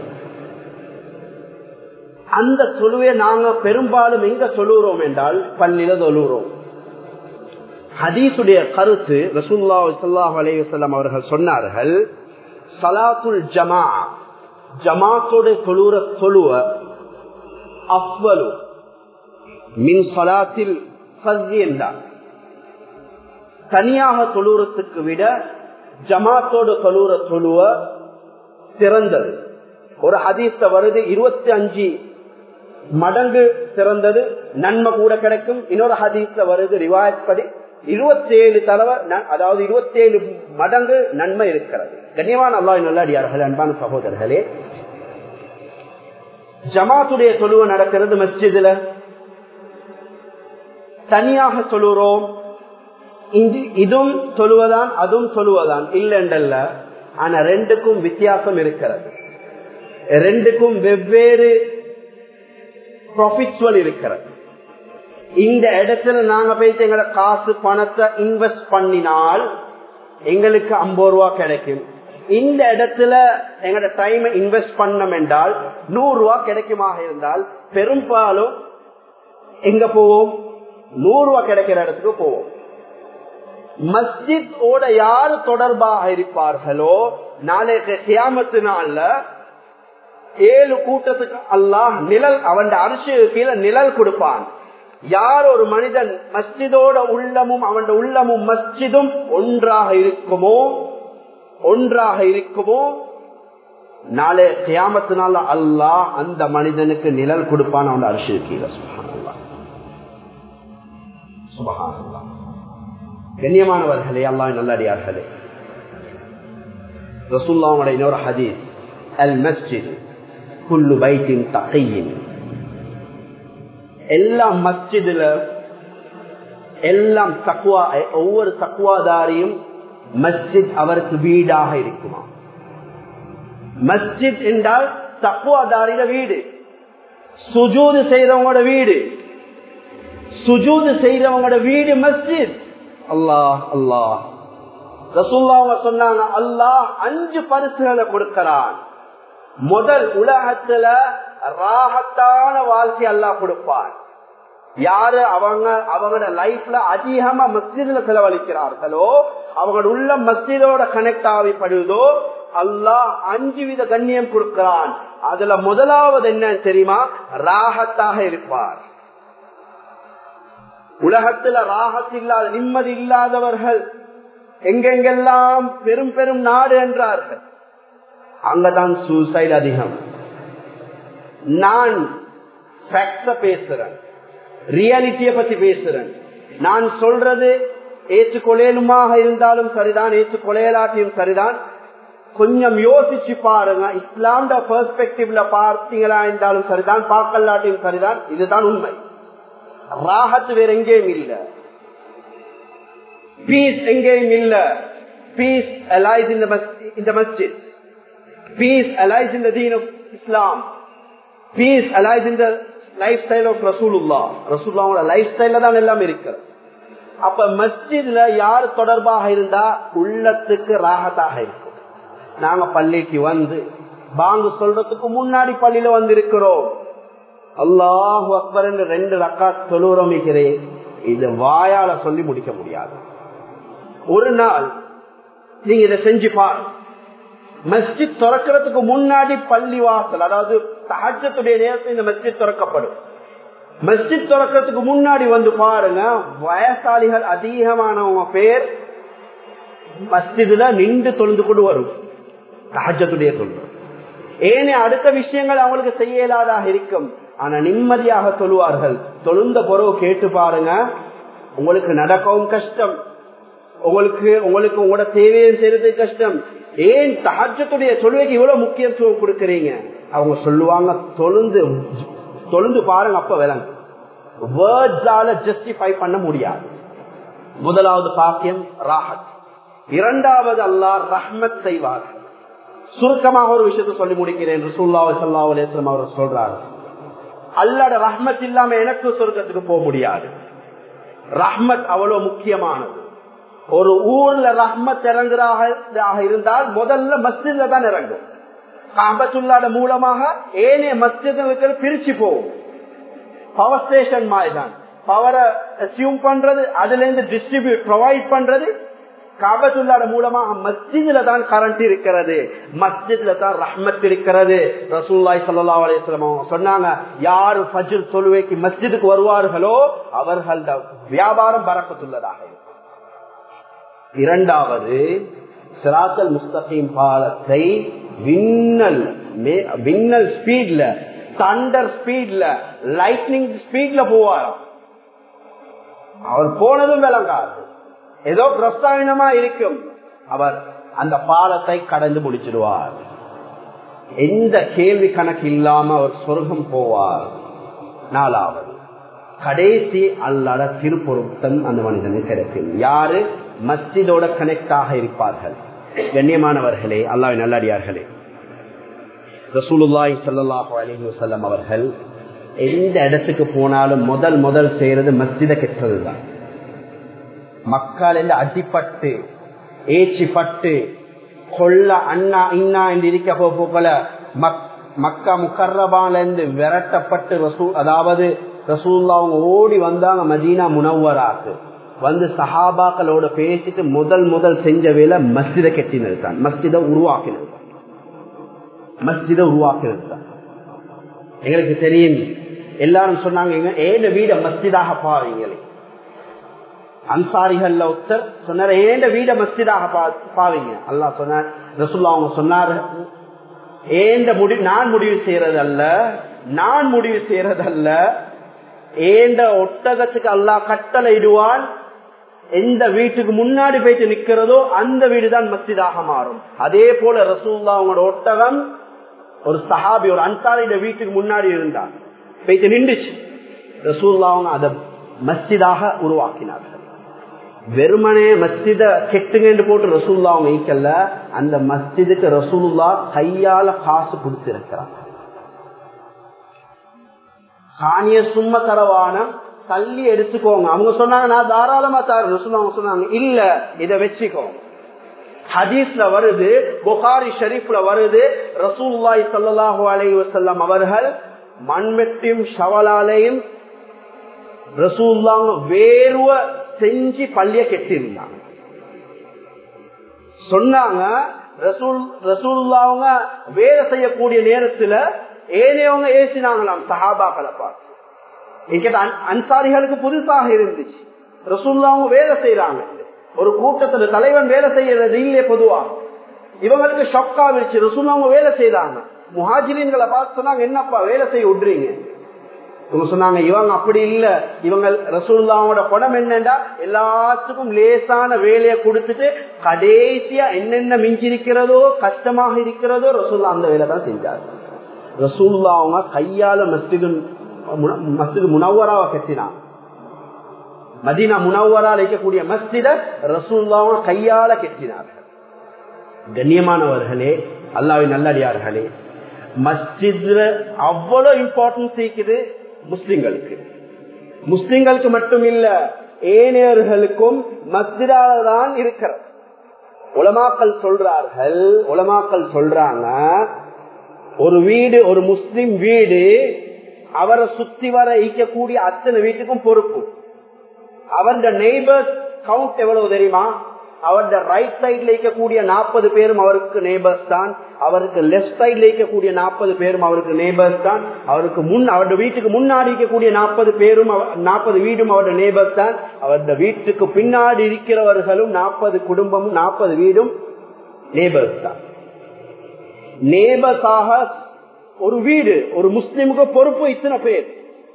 அந்த தொழுவை நாங்க பெரும்பாலும் எங்க சொல்லுகிறோம் என்றால் பள்ளியில தொழுகிறோம் ஹதீசுடைய கருத்து ரசூல்லா சல்லாஹ் அலையுசல்லாம் அவர்கள் சொன்னார்கள் சலாத்துல் ஜமா ஜமாத்தோட தொழுற தொழுவ அஃவலு மின் சலாத்தில் என்றார் தனியாக தொழுறத்துக்கு விட ஜமாத்தோடு தொழுற தொழுவ சிறந்தது ஒரு ஹதீஸ்ல வருது இருபத்தி அஞ்சு மடங்கு சிறந்தது நன்மை கூட கிடைக்கும் இன்னொரு ஹதீஸ்ல வருது ரிவாயத் படி இருபத்தி ஏழு தடவை அதாவது இருபத்தி ஏழு மடங்கு நன்மை இருக்கிறது கண்ணியமான அல்லா நல்லடியார்கள் அன்பான சகோதரர்களே ஜமாத்துடைய தொழுவு நடக்கிறது மஸ்ஜிதுல தனியாக சொல்லுறோம் இதுவும் சொல்லுவதான் அதுவும் சொல்லுவதான் இல்லைன்றல்ல ஆனா ரெண்டுக்கும் வித்தியாசம் இருக்கிறது ரெண்டுக்கும் வெவ்வேறு ப்ராஃபிட்ஸ்வல் இருக்கிறது இந்த இடத்துல நாங்க போயிட்டு எங்களோட காசு பணத்தை இன்வெஸ்ட் பண்ணினால் எங்களுக்கு ஐம்பது ரூபா கிடைக்கும் இந்த இடத்துல எங்களோட டைம் இன்வெஸ்ட் பண்ணோம் என்றால் நூறு ரூபா கிடைக்குமாக இருந்தால் பெரும்பாலும் எங்க போவோம் நூறு ரூபா கிடைக்கிற இடத்துக்கு போவோம் மஸ்ஜித் ஓட யாரு தொடர்பாக இருப்பார்களோ நாளைக்கு கியாமத்து நாள்ல ஏழு கூட்டத்துக்கு அல்லாஹ் நிழல் அவன் அரிசி கீழே நிழல் கொடுப்பான் யார் ஒரு மனிதன் மஸ்ஜிதோட உள்ளமும் அவன் உள்ளமும் மஸ்ஜிதும் ஒன்றாக இருக்குமோ ஒன்றாக இருக்குமோ நாளே கியாமத்தினால அல்லாஹ் அந்த மனிதனுக்கு நிழல் கொடுப்பான் அவன் அரிசி கீழே சுபஹானல்லா சுபஹானல்லா கண்ணியமானவர்களே அல்லாஹ் நல்லடியார்களே ரசூல்லாவோட இன்னொரு ஹதீஸ் அல் மஸ்ஜித் குல்லு பைத்தின் தகையின் எல்லாம் மஸ்ஜிதுல எல்லாம் தக்குவா ஒவ்வொரு தக்குவாதாரியும் மஸ்ஜித் அவருக்கு வீடாக இருக்குமா மஸ்ஜித் என்றால் தக்குவாதாரிட வீடு சுஜூது செய்யறவங்களோட வீடு சுஜூது செய்யறவங்களோட வீடு மஸ்ஜித் அல்லாஹ் அல்லாஹ் ரசூல்லாவங்க சொன்னாங்க அல்லாஹ் அஞ்சு பரிசுகளை கொடுக்கிறான் முதல் உலகத்துல ராகத்தான வாழ்க்கை அல்லாஹ் கொடுப்பான் யாரு அவங்க அவங்களோட லைஃப்ல அதிகமா மஸ்ஜிதுல செலவழிக்கிறார்களோ அவங்களோட உள்ள மஸ்ஜிதோட கனெக்ட் ஆகிப்படுதோ அல்லாஹ் அஞ்சு வித கண்ணியம் கொடுக்கிறான் அதுல முதலாவது என்ன தெரியுமா ராகத்தாக இருப்பார் உலகத்துல ராகத் இல்லாத நிம்மதி இல்லாதவர்கள் எங்கெங்கெல்லாம் பெரும் பெரும் நாடு என்றார்கள் அங்கதான் சூசைட் அதிகம் நான் பேசுறேன் ரியாலிட்டிய பத்தி பேசுறேன் நான் சொல்றது ஏற்றுக்கொள்ளலுமாக இருந்தாலும் சரிதான் ஏற்றுக்கொள்ளையலாட்டியும் சரிதான் கொஞ்சம் யோசிச்சு பாருங்க இஸ்லாம்ட பெர்ஸ்பெக்டிவ்ல பார்த்தீங்களா இருந்தாலும் சரிதான் பார்க்கலாட்டியும் சரிதான் இதுதான் உண்மை ராகத்து வேற எங்கேயும் இல்ல பீஸ் எங்கேயும் இல்ல பீஸ் அலைஸ் இந்த மஸ்ஜித் பீஸ் அலைஸ் இந்த தீன் ஆஃப் இஸ்லாம் பீஸ் அலைஸ் இந்த லைஃப் ஸ்டைல் ஆஃப் ரசூலுல்லா ரசூல்லாவோட லைஃப் ஸ்டைல தான் எல்லாம் இருக்கு அப்ப மஸ்ஜித்ல யார் தொடர்பாக இருந்தா உள்ளத்துக்கு ராகத்தாக இருக்கும் நாங்க பள்ளிக்கு வந்து பாங்கு சொல்றதுக்கு முன்னாடி பள்ளியில வந்து இருக்கிறோம் அல்லாஹு அக்பர் என்று ரெண்டு ரக்கா தொழுறமிக்கிறேன் இது வாயால சொல்லி முடிக்க முடியாது ஒரு நாள் நீங்க இதை செஞ்சு பாரு மஸ்ஜித் திறக்கிறதுக்கு முன்னாடி பள்ளி வாசல் அதாவது தஹஜத்துடைய நேரத்தில் இந்த மஸ்ஜித் திறக்கப்படும் மஸ்ஜித் திறக்கிறதுக்கு முன்னாடி வந்து பாருங்க வயசாளிகள் அதிகமானவங்க பேர் மஸ்ஜிதுல நின்று தொழுந்து கொண்டு வரும் தஹஜத்துடைய தொழுது ஏனே அடுத்த விஷயங்கள் அவங்களுக்கு செய்ய இயலாதாக இருக்கும் ஆனா நிம்மதியாக தொழுவார்கள் தொழுந்த பொறவு கேட்டு பாருங்க உங்களுக்கு நடக்கவும் கஷ்டம் உங்களுக்கு உங்களுக்கு உங்களோட தேவையை செய்யறது கஷ்டம் ஏன் தஹஜத்துடைய தொழுவைக்கு இவ்வளவு முக்கியத்துவம் கொடுக்கறீங்க அவங்க சொல்லுவாங்க தொழுந்து தொழுந்து பாருங்க அப்ப விளங்கு வேர்ட்ஸால ஜஸ்டிஃபை பண்ண முடியாது முதலாவது பாக்கியம் ராஹத் இரண்டாவது அல்லாஹ் ரஹ்மத் செய்வார் சுருக்கமாக ஒரு விஷயத்தை சொல்லி முடிக்கிறேன் ரசூல்லா சல்லா அலேஸ்லம் அவர் சொல்றாரு அல்லாட ரஹ்மத் இல்லாம எனக்கு சொர்க்கத்துக்கு போக முடியாது ரஹ்மத் அவ்வளவு முக்கியமானது ஒரு ஊர்ல ரஹ்மத் இறங்குறாக இருந்தால் முதல்ல மஸ்ஜித்ல தான் இறங்கும் காபத்துள்ளாட மூலமாக ஏனைய மஸ்ஜிதுக்கு பிரிச்சு போகும் பவர் ஸ்டேஷன் மாதிரி தான் பவரை அசியூம் பண்றது அதுல இருந்து டிஸ்ட்ரிபியூட் ப்ரொவைட் பண்றது காபத்துள்ளாட மூலமாக மஸ்ஜித்ல தான் கரண்ட் இருக்கிறது மஸ்ஜித்ல தான் ரஹ்மத் இருக்கிறது ரசூல்லாய் சல்லா அலிஸ்லாம் சொன்னாங்க யாரு ஃபஜ்ர் தொழுவைக்கு மஸ்ஜிதுக்கு வருவார்களோ அவர்கள வியாபாரம் பறக்கத்துள்ளதாக இரண்டாவது சிராத்தல் முஸ்தகீம் பாலத்தை விண்ணல் விண்ணல் ஸ்பீட்ல தண்டர் ஸ்பீட்ல லைட்னிங் ஸ்பீட்ல போவாராம் அவர் போனதும் விளங்காது ஏதோ பிரஸ்தாவினமா இருக்கும் அவர் அந்த பாலத்தை கடந்து முடிச்சிடுவார் எந்த கேள்வி கணக்கு இல்லாம அவர் சொர்க்கம் போவார் நாலாவது கடைசி அல்லாட திருப்பொருத்தம் அந்த மனிதனுக்கு கிடைக்கும் யாரு மஸ்ஜிதோட கனெக்ட் ஆக இருப்பார்கள் கண்ணியமானவர்களே அல்லாஹ் நல்லடியார்களே ரசூலுல்லாய் சல்லாஹூ அலஹி வசல்லம் அவர்கள் எந்த இடத்துக்கு போனாலும் முதல் முதல் செய்யறது மஸ்ஜித கெட்டதுதான் மக்கள் என்று அடிப்பட்டு ஏச்சிப்பட்டு கொள்ள அண்ணா இன்னா என்று இருக்க போல மக்கா முக்கர்ரபால இருந்து விரட்டப்பட்டு ரசூ அதாவது ரசூல்லா அவங்க ஓடி வந்தாங்க மதீனா முனவராக்கு வந்து சஹாபாக்களோட பேசிட்டு முதல் முதல் செஞ்ச வேலை மஸ்ஜித கெட்டினது தான் மஸ்ஜித உருவாக்கினது மஸ்ஜித உருவாக்கினது தான் எங்களுக்கு தெரியும் எல்லாரும் சொன்னாங்க ஏன வீட மஸ்ஜிதாக பாவீங்களே அன்சாரிகள்ல ஒருத்தர் சொன்னார் ஏண்ட வீட மஸ்ஜிதாக பாவீங்க அல்லா சொன்னார் ரசுல்லா அவங்க சொன்னார் ஏண்ட முடி நான் முடிவு செய்யறது அல்ல நான் முடிவு செய்யறது அல்ல ஏண்ட ஒட்டகத்துக்கு அல்லா கட்டளை இடுவான் எந்த வீட்டுக்கு முன்னாடி போயிட்டு நிக்கிறதோ அந்த வீடு தான் மஸ்ஜிதாக மாறும் அதே போல ரசூல்லா அவங்களோட ஒட்டகம் ஒரு சஹாபி ஒரு அன்சாரியோட வீட்டுக்கு முன்னாடி இருந்தான் போயிட்டு நின்றுச்சு ரசூல்லா அவங்க அதை மஸ்ஜிதாக உருவாக்கினார்கள் வெறுமனே மஸ்ஜித கெட்டுங்கன்னு போட்டு ரசூல்லா அவங்க ஈக்கல்ல அந்த மஸ்ஜிதுக்கு ரசூல்லா கையால காசு கொடுத்திருக்கிறாங்க காணிய சும்ம தரவானம் தள்ளி எடுத்துக்கோங்க அவங்க சொன்னாங்க நான் தாராளமா தாரு ரசூல் அவங்க சொன்னாங்க இல்ல இத வச்சுக்கோங்க ஹதீஸ்ல வருது புகாரி ஷரீஃப்ல வருது ரசூல்லாய் சல்லாஹூ அலை வசல்லம் அவர்கள் மண்வெட்டியும் ஷவலாலையும் ரசூல்லாங்க வேர்வ செஞ்சு பள்ளிய கெட்டிருந்தாங்க சொன்னாங்க ரசூல் ரசூல்லாவங்க வேலை செய்யக்கூடிய நேரத்துல ஏனையவங்க ஏசினாங்களாம் சஹாபாக்களை பார்த்து என்கிட்ட அன்சாரிகளுக்கு புதுசாக இருந்துச்சு ரசூல்லாவும் வேலை செய்யறாங்க ஒரு கூட்டத்துல தலைவன் வேலை செய்யறது இல்லையே பொதுவா இவங்களுக்கு ஷொக்கா விரிச்சு ரசூல்லாவும் வேலை செய்யறாங்க முஹாஜிலின்களை பார்த்து சொன்னாங்க என்னப்பா வேலை செய்ய விடுறீங்க இவங்க சொன்னாங்க இவங்க அப்படி இல்ல இவங்க ரசூல்லாவோட குணம் என்னண்டா எல்லாத்துக்கும் லேசான வேலையை கொடுத்துட்டு கடைசியா என்னென்ன மிஞ்சி இருக்கிறதோ கஷ்டமாக இருக்கிறதோ ரசூல்லா அந்த வேலை தான் செஞ்சாரு ரசூல்லா அவங்க கையால மஸ்திது மஸ்திது முனவராவை கட்டினான் மதீனா முனவரால் இருக்கக்கூடிய மஸ்தித ரசூல்லாவை கையால கெட்டினார்கள் கண்ணியமானவர்களே அல்லாவின் நல்லடியார்களே மஸ்ஜித்ல அவ்வளவு இம்பார்ட்டன்ஸ் இருக்குது முஸ்லிம்களுக்கு முஸ்லிம்களுக்கு மட்டும் இல்ல ஏனையர்களுக்கும் மஸ்ஜிதால தான் இருக்கிறது உலமாக்கள் சொல்றார்கள் உலமாக்கள் சொல்றாங்க ஒரு வீடு ஒரு முஸ்லிம் வீடு அவரை சுத்தி வர ஈக்கக்கூடிய அத்தனை வீட்டுக்கும் பொறுப்பு அவருடைய நெய்பர்ஸ் கவுண்ட் எவ்வளவு தெரியுமா அவருடைய ரைட் சைட்ல இருக்கக்கூடிய நாற்பது பேரும் அவருக்கு நேபர்ஸ் தான் அவருக்கு லெப்ட் சைட்ல இருக்கக்கூடிய நாற்பது பேரும் அவருக்கு நேபர்ஸ் தான் அவருக்கு முன் அவருடைய வீட்டுக்கு முன்னாடி இருக்கக்கூடிய நாற்பது பேரும் நாற்பது வீடும் அவருடைய நேபர்ஸ் தான் அவருடைய வீட்டுக்கு பின்னாடி இருக்கிறவர்களும் நாற்பது குடும்பமும் நாற்பது வீடும் நேபர்ஸ் தான் நேபர்ஸாக ஒரு வீடு ஒரு முஸ்லிமுக்கு பொறுப்பு இத்தனை பேர்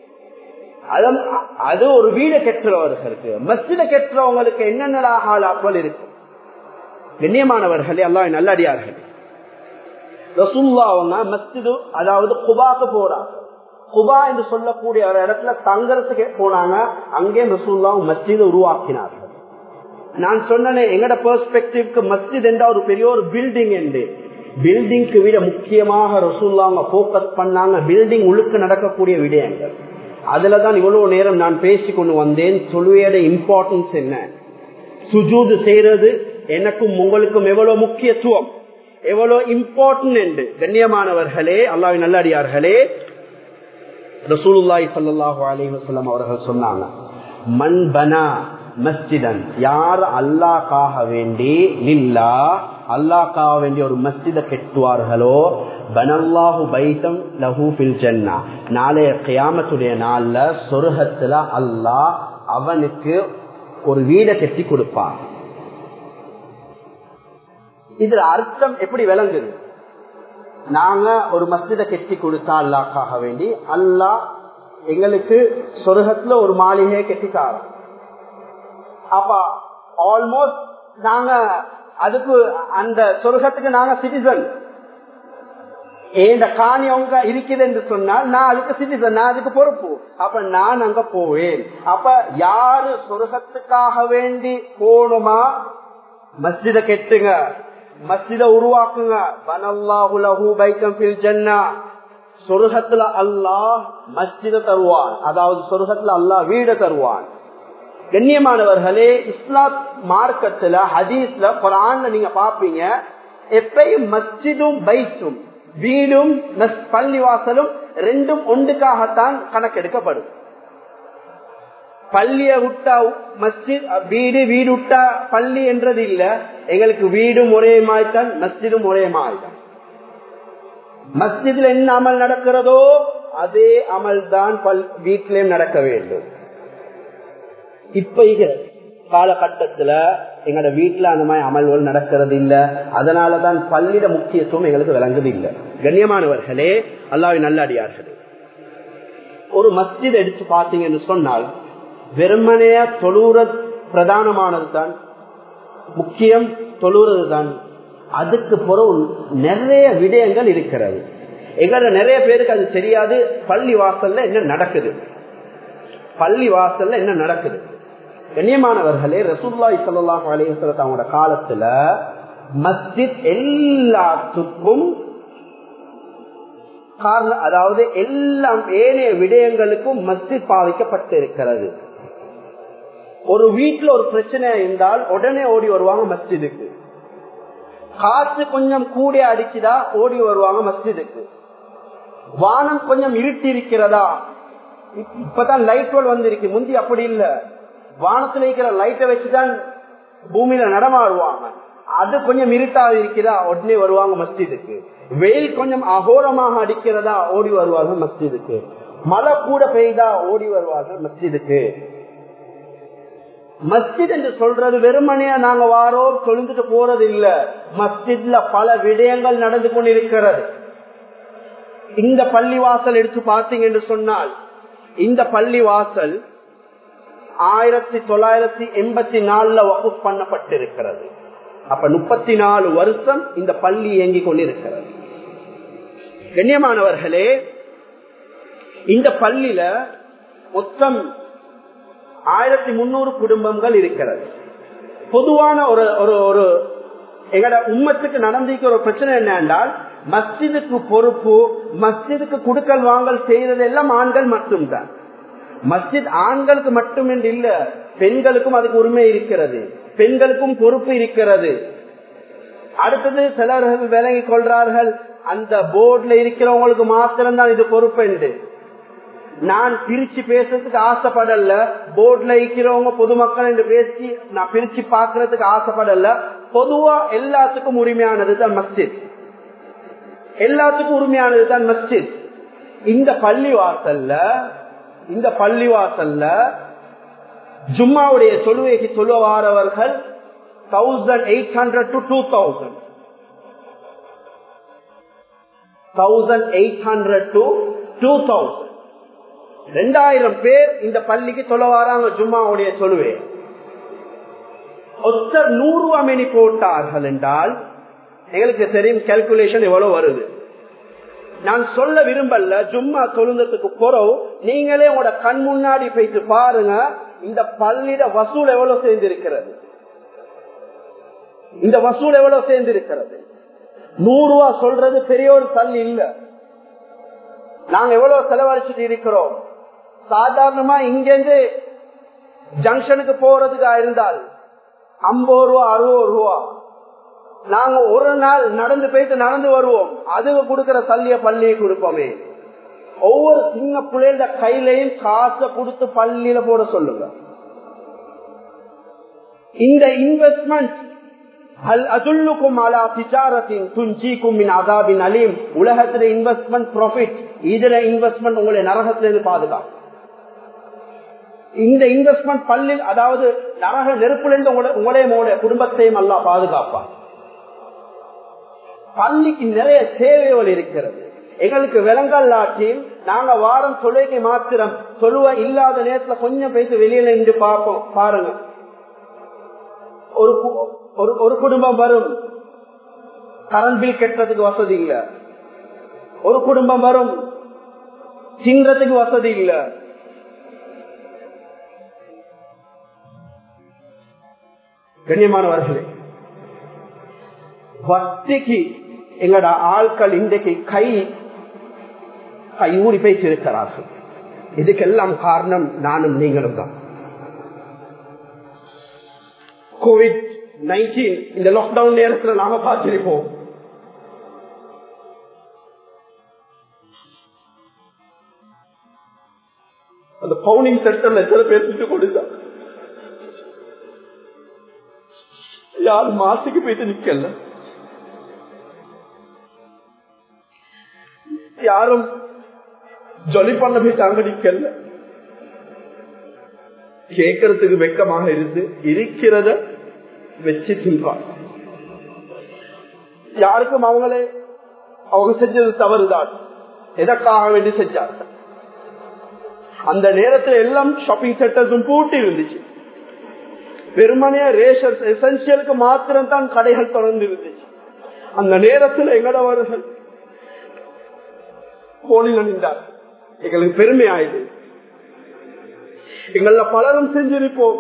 அது ஒரு வீடை கெட்டுறவர்களுக்கு மஸ்ஜித கெட்டுறவங்களுக்கு என்னென்ன ஆளாக்கள் இருக்கும் கண்ணியமானவர்களே எல்லாம் நல்லடியார்கள் ரசுல்லா அவங்க மஸ்ஜிது அதாவது குபாக்கு போறாங்க குபா என்று சொல்லக்கூடிய ஒரு இடத்துல தங்கறதுக்கு போனாங்க அங்கே ரசூல்லாவும் மஸ்ஜிதை உருவாக்கினார்கள் நான் சொன்னேன் எங்கட பெர்ஸ்பெக்டிவ்க்கு மஸ்ஜித் என்ற ஒரு பெரிய ஒரு பில்டிங் என்று பில்டிங்க்கு விட முக்கியமாக ரசூல்லா அவங்க போக்கஸ் பண்ணாங்க பில்டிங் உள்ளுக்கு நடக்கக்கூடிய விடயங்கள் அதுலதான் இவ்வளவு நேரம் நான் பேசி கொண்டு வந்தேன் தொழுவையோட இம்பார்ட்டன்ஸ் என்ன சுஜூது செய்யறது எனக்கும் உங்களுக்கும் எவ்வளவு முக்கியத்துவம் எவ்வளவு இம்பார்ட்டன்ட் என்று கண்ணியமானவர்களே அல்லாவின் நல்லடியார்களே ரசூலுல்லாய் சல்லாஹு அலி வசல்லம் அவர்கள் சொன்னாங்க மண் பனா மஸ்ஜிதன் யார் அல்லாக்காக வேண்டி நில்லா அல்லாக்காக வேண்டிய ஒரு மஸ்ஜித கெட்டுவார்களோ பனல்லாஹு பைத்தம் லஹூ பில் ஜன்னா நாளைய கியாமத்துடைய நாள்ல சொருகத்துல அல்லாஹ் அவனுக்கு ஒரு வீடை கட்டி கொடுப்பான் இதுல அர்த்தம் எப்படி விளங்குது நாங்க ஒரு மஸ்ஜித கெட்டி கொடுத்தா அல்லாக்காக வேண்டி அல்லாஹ் எங்களுக்கு சொருகத்துல ஒரு மாளிகையை கெட்டித்தாரோம் அப்ப ஆல்மோஸ்ட் நாங்க அதுக்கு அந்த சொர்க்கத்துக்கு நாங்க சிட்டிசன் இந்த காணி அவங்க இருக்குது என்று சொன்னால் நான் அதுக்கு சிட்டிசன் நான் அதுக்கு பொறுப்பு அப்ப நான் அங்க போவேன் அப்ப யாரு சொர்க்கத்துக்காக வேண்டி போகணுமா மஸ்ஜித கெட்டுங்க மஸ்ஜித உருவாக்குங்க பனல்லாஹுலஹு பைக்கம் ஃபில் ஜன்னா சொர்க்கத்துல அல்லாஹ் மஸ்ஜித தருவான் அதாவது சொர்க்கத்துல அல்லாஹ் வீட தருவான் கண்ணியமானவர்களே இஸ்லாத் மார்க்கத்துல ஹதீஸ்ல குரான்ல நீங்க பாப்பீங்க எப்பயும் மஸ்ஜிதும் பைத்தும் வீடும் பள்ளிவாசலும் ரெண்டும் ஒன்றுக்காகத்தான் கணக்கெடுக்கப்படும் பள்ளிய விட்டா மஸ்ஜித் வீடு வீடு விட்டா பள்ளி என்றது இல்ல எங்களுக்கு வீடும் ஒரே மாய்தான் மஸ்ஜிதும் ஒரே மாய்தான் மஸ்ஜித்ல என்ன அமல் நடக்கிறதோ அதே அமல் தான் வீட்டிலேயும் நடக்க வேண்டும் இப்ப காலகட்டத்துல எங்களோட வீட்டுல அந்த மாதிரி அமல்கள் நடக்கிறது இல்ல அதனாலதான் பள்ளியிட முக்கியத்துவம் எங்களுக்கு விளங்குது இல்ல கண்ணியமானவர்களே அல்லாவின் நல்லடியார்கள் ஒரு மஸ்ஜித் எடுத்து பார்த்தீங்கன்னு சொன்னால் வெறுமனையா தொழுற பிரதானமானது தான் முக்கியம் தொழுறது தான் அதுக்கு பிறகு நிறைய விடயங்கள் இருக்கிறது எங்களோட நிறைய பேருக்கு அது தெரியாது பள்ளி வாசல்ல என்ன நடக்குது பள்ளி வாசல்ல என்ன நடக்குது கண்ணியமானவர்களே ரசூல்லாய் சல்லாஹ் அலிஹசரத் அவங்களோட காலத்துல மஸ்ஜித் எல்லாத்துக்கும் காரணம் அதாவது எல்லாம் ஏனைய விடயங்களுக்கும் மஸ்ஜித் பாவிக்கப்பட்டு இருக்கிறது ஒரு வீட்டுல ஒரு பிரச்சனை இருந்தால் உடனே ஓடி வருவாங்க மஸ்ஜிதுக்கு காற்று கொஞ்சம் கூட அடிச்சுதா ஓடி வருவாங்க மஸ்ஜிதுக்கு வானம் கொஞ்சம் இருட்டி இருக்கிறதா இப்பதான் லைட் வந்திருக்கு முந்தி அப்படி இல்ல வானத்துல இருக்கிற லைட்டை வச்சுதான் பூமியில நடமாடுவாங்க அது கொஞ்சம் இருட்டாக இருக்கிறதா உடனே வருவாங்க மஸ்ஜிதுக்கு வெயில் கொஞ்சம் அகோரமாக அடிக்கிறதா ஓடி வருவாங்க மஸ்ஜிதுக்கு மழை கூட பெய்தா ஓடி வருவாங்க மஸ்ஜிதுக்கு மஸ்ஜித் என்று சொல்றது வெறுமனையா நாங்க வாரோம் தொழுந்துட்டு போறது இல்ல மஸ்ஜித்ல பல விடயங்கள் நடந்து கொண்டிருக்கிறது இந்த பள்ளி வாசல் எடுத்து பார்த்தீங்க என்று சொன்னால் இந்த பள்ளி வாசல் ஆயிரத்தி தொள்ளாயிரத்தி எண்பத்தி நாலுல வகுப்பு பண்ணப்பட்டிருக்கிறது அப்ப முப்பத்தி நாலு வருஷம் இந்த பள்ளி இயங்கிக் கொண்டிருக்கிறது கண்ணியமானவர்களே இந்த பள்ளியில மொத்தம் ஆயிரத்தி முன்னூறு குடும்பங்கள் இருக்கிறது பொதுவான ஒரு ஒரு ஒரு எங்கட உம்மத்துக்கு நடந்திருக்கிற ஒரு பிரச்சனை என்ன என்றால் மஸ்ஜிதுக்கு பொறுப்பு மஸ்ஜிதுக்கு குடுக்கல் வாங்கல் செய்யறது எல்லாம் ஆண்கள் மட்டும்தான் மஸ்ஜித் ஆண்களுக்கு மட்டும் என்று இல்ல பெண்களுக்கும் அதுக்கு உரிமை இருக்கிறது பெண்களுக்கும் பொறுப்பு இருக்கிறது அடுத்தது சிலர்கள் விளங்கிக் கொள்றார்கள் அந்த போர்டுல இருக்கிறவங்களுக்கு மாத்திரம்தான் இது பொறுப்பு என்று நான் பிரிச்சு பேசுறதுக்கு ஆசைப்படல போர்ட்ல இருக்கிறவங்க பொதுமக்கள் என்று பேசி நான் பிரிச்சு பாக்குறதுக்கு ஆசைப்படல பொதுவா எல்லாத்துக்கும் உரிமையானது தான் மஸ்ஜித் எல்லாத்துக்கும் உரிமையானது தான் மஸ்ஜித் இந்த பள்ளி வாசல்ல இந்த பள்ளி வாசல்ல ஜும்மாவுடைய தொழுவைக்கு சொல்ல வாரவர்கள் thousand eight hundred to two thousand thousand eight hundred to two thousand ரெண்டாயிரம் பேர் இந்த பள்ளிக்கு சொல்ல வராங்க ஜும்மாவுடைய சொல்லுவே ஒருத்தர் நூறு அமெனி போட்டார்கள் என்றால் எங்களுக்கு தெரியும் கால்குலேஷன் எவ்வளவு வருது நான் சொல்ல விரும்பல ஜும்மா தொழுந்ததுக்கு பிறகு நீங்களே உங்களோட கண் முன்னாடி போயிட்டு பாருங்க இந்த பள்ளியிட வசூல் எவ்வளவு சேர்ந்திருக்கிறது இந்த வசூல் எவ்வளவு சேர்ந்திருக்கிறது நூறு ரூபா சொல்றது பெரிய ஒரு தள்ளி இல்ல நாங்க எவ்வளவு செலவழிச்சுட்டு இருக்கிறோம் சாதாரணமா இங்கிருந்து ஜங்ஷனுக்கு போறதுக்கா இருந்தால் ஐம்பது ரூபா அறுபது ரூபா நாங்க ஒரு நாள் நடந்து போயிட்டு நடந்து வருவோம் அதுக்கு கொடுக்கிற சல்லிய பள்ளியை கொடுப்போமே ஒவ்வொரு சின்ன பிள்ளைகள கையிலையும் காசை கொடுத்து பள்ளியில போட சொல்லுங்க இந்த இன்வெஸ்ட்மெண்ட் அதுல்லுக்கும் அலா பிச்சாரத்தின் துஞ்சிக்கும் அகாபின் அலீம் உலகத்துல இன்வெஸ்ட்மெண்ட் ப்ராஃபிட் இதுல இன்வெஸ்ட்மெண்ட் உங்களை நரகத்திலிருந்து பாதுகாக்கும் இந்த இன்வெஸ்ட்மெண்ட் பள்ளியில் அதாவது நரக நெருப்பிலிருந்து உங்களையும் உங்களுடைய குடும்பத்தையும் அல்லா பாதுகாப்பான் பள்ளிக்கு நிறைய சேவைகள் இருக்கிறது எங்களுக்கு விலங்கல்லாட்டியும் நாங்க வாரம் தொலைக்கு மாத்திரம் சொல்லுவ இல்லாத நேரத்துல கொஞ்சம் பேசி வெளியில நின்று பார்ப்போம் பாருங்க ஒரு ஒரு குடும்பம் வரும் கரண்ட் பில் கட்டுறதுக்கு வசதி இல்ல ஒரு குடும்பம் வரும் சிங்கறதுக்கு வசதி இல்ல கண்ணியமானவர்களே வட்டிக்கு எங்களோட ஆட்கள் இன்றைக்கு கை கையூறி பேசியிருக்கிறார்கள் இதுக்கெல்லாம் காரணம் நானும் நீங்களும் தான் கோவிட் நைன்டீன் இந்த லாக்டவுன் நேரத்தில் நாம பார்த்திருப்போம் அந்த பவுனிங் சென்டர்ல எத்தனை பேர் விட்டு கொடுத்தா யார் மாசுக்கு போயிட்டு நிக்கல யாரும் ஜொலி பண்ண போயிட்டாங்க நிக்கல கேட்கறதுக்கு வெக்கமாக இருந்து இருக்கிறத வச்சு தின்பாங்க யாருக்கும் அவங்களே அவங்க செஞ்சது தவறுதான் எதற்காக வேண்டி செஞ்சாங்க அந்த நேரத்தில் எல்லாம் ஷாப்பிங் சென்டர்ஸும் பூட்டி இருந்துச்சு வெறுமனைய ரேஷன் எசென்சியலுக்கு மாத்திரம் தான் கடைகள் தொடர்ந்து இருந்துச்சு அந்த நேரத்தில் எங்கடவர்கள் போனில் நின்றார் எங்களுக்கு பெருமை ஆயுது எங்கள பலரும் செஞ்சிருப்போம்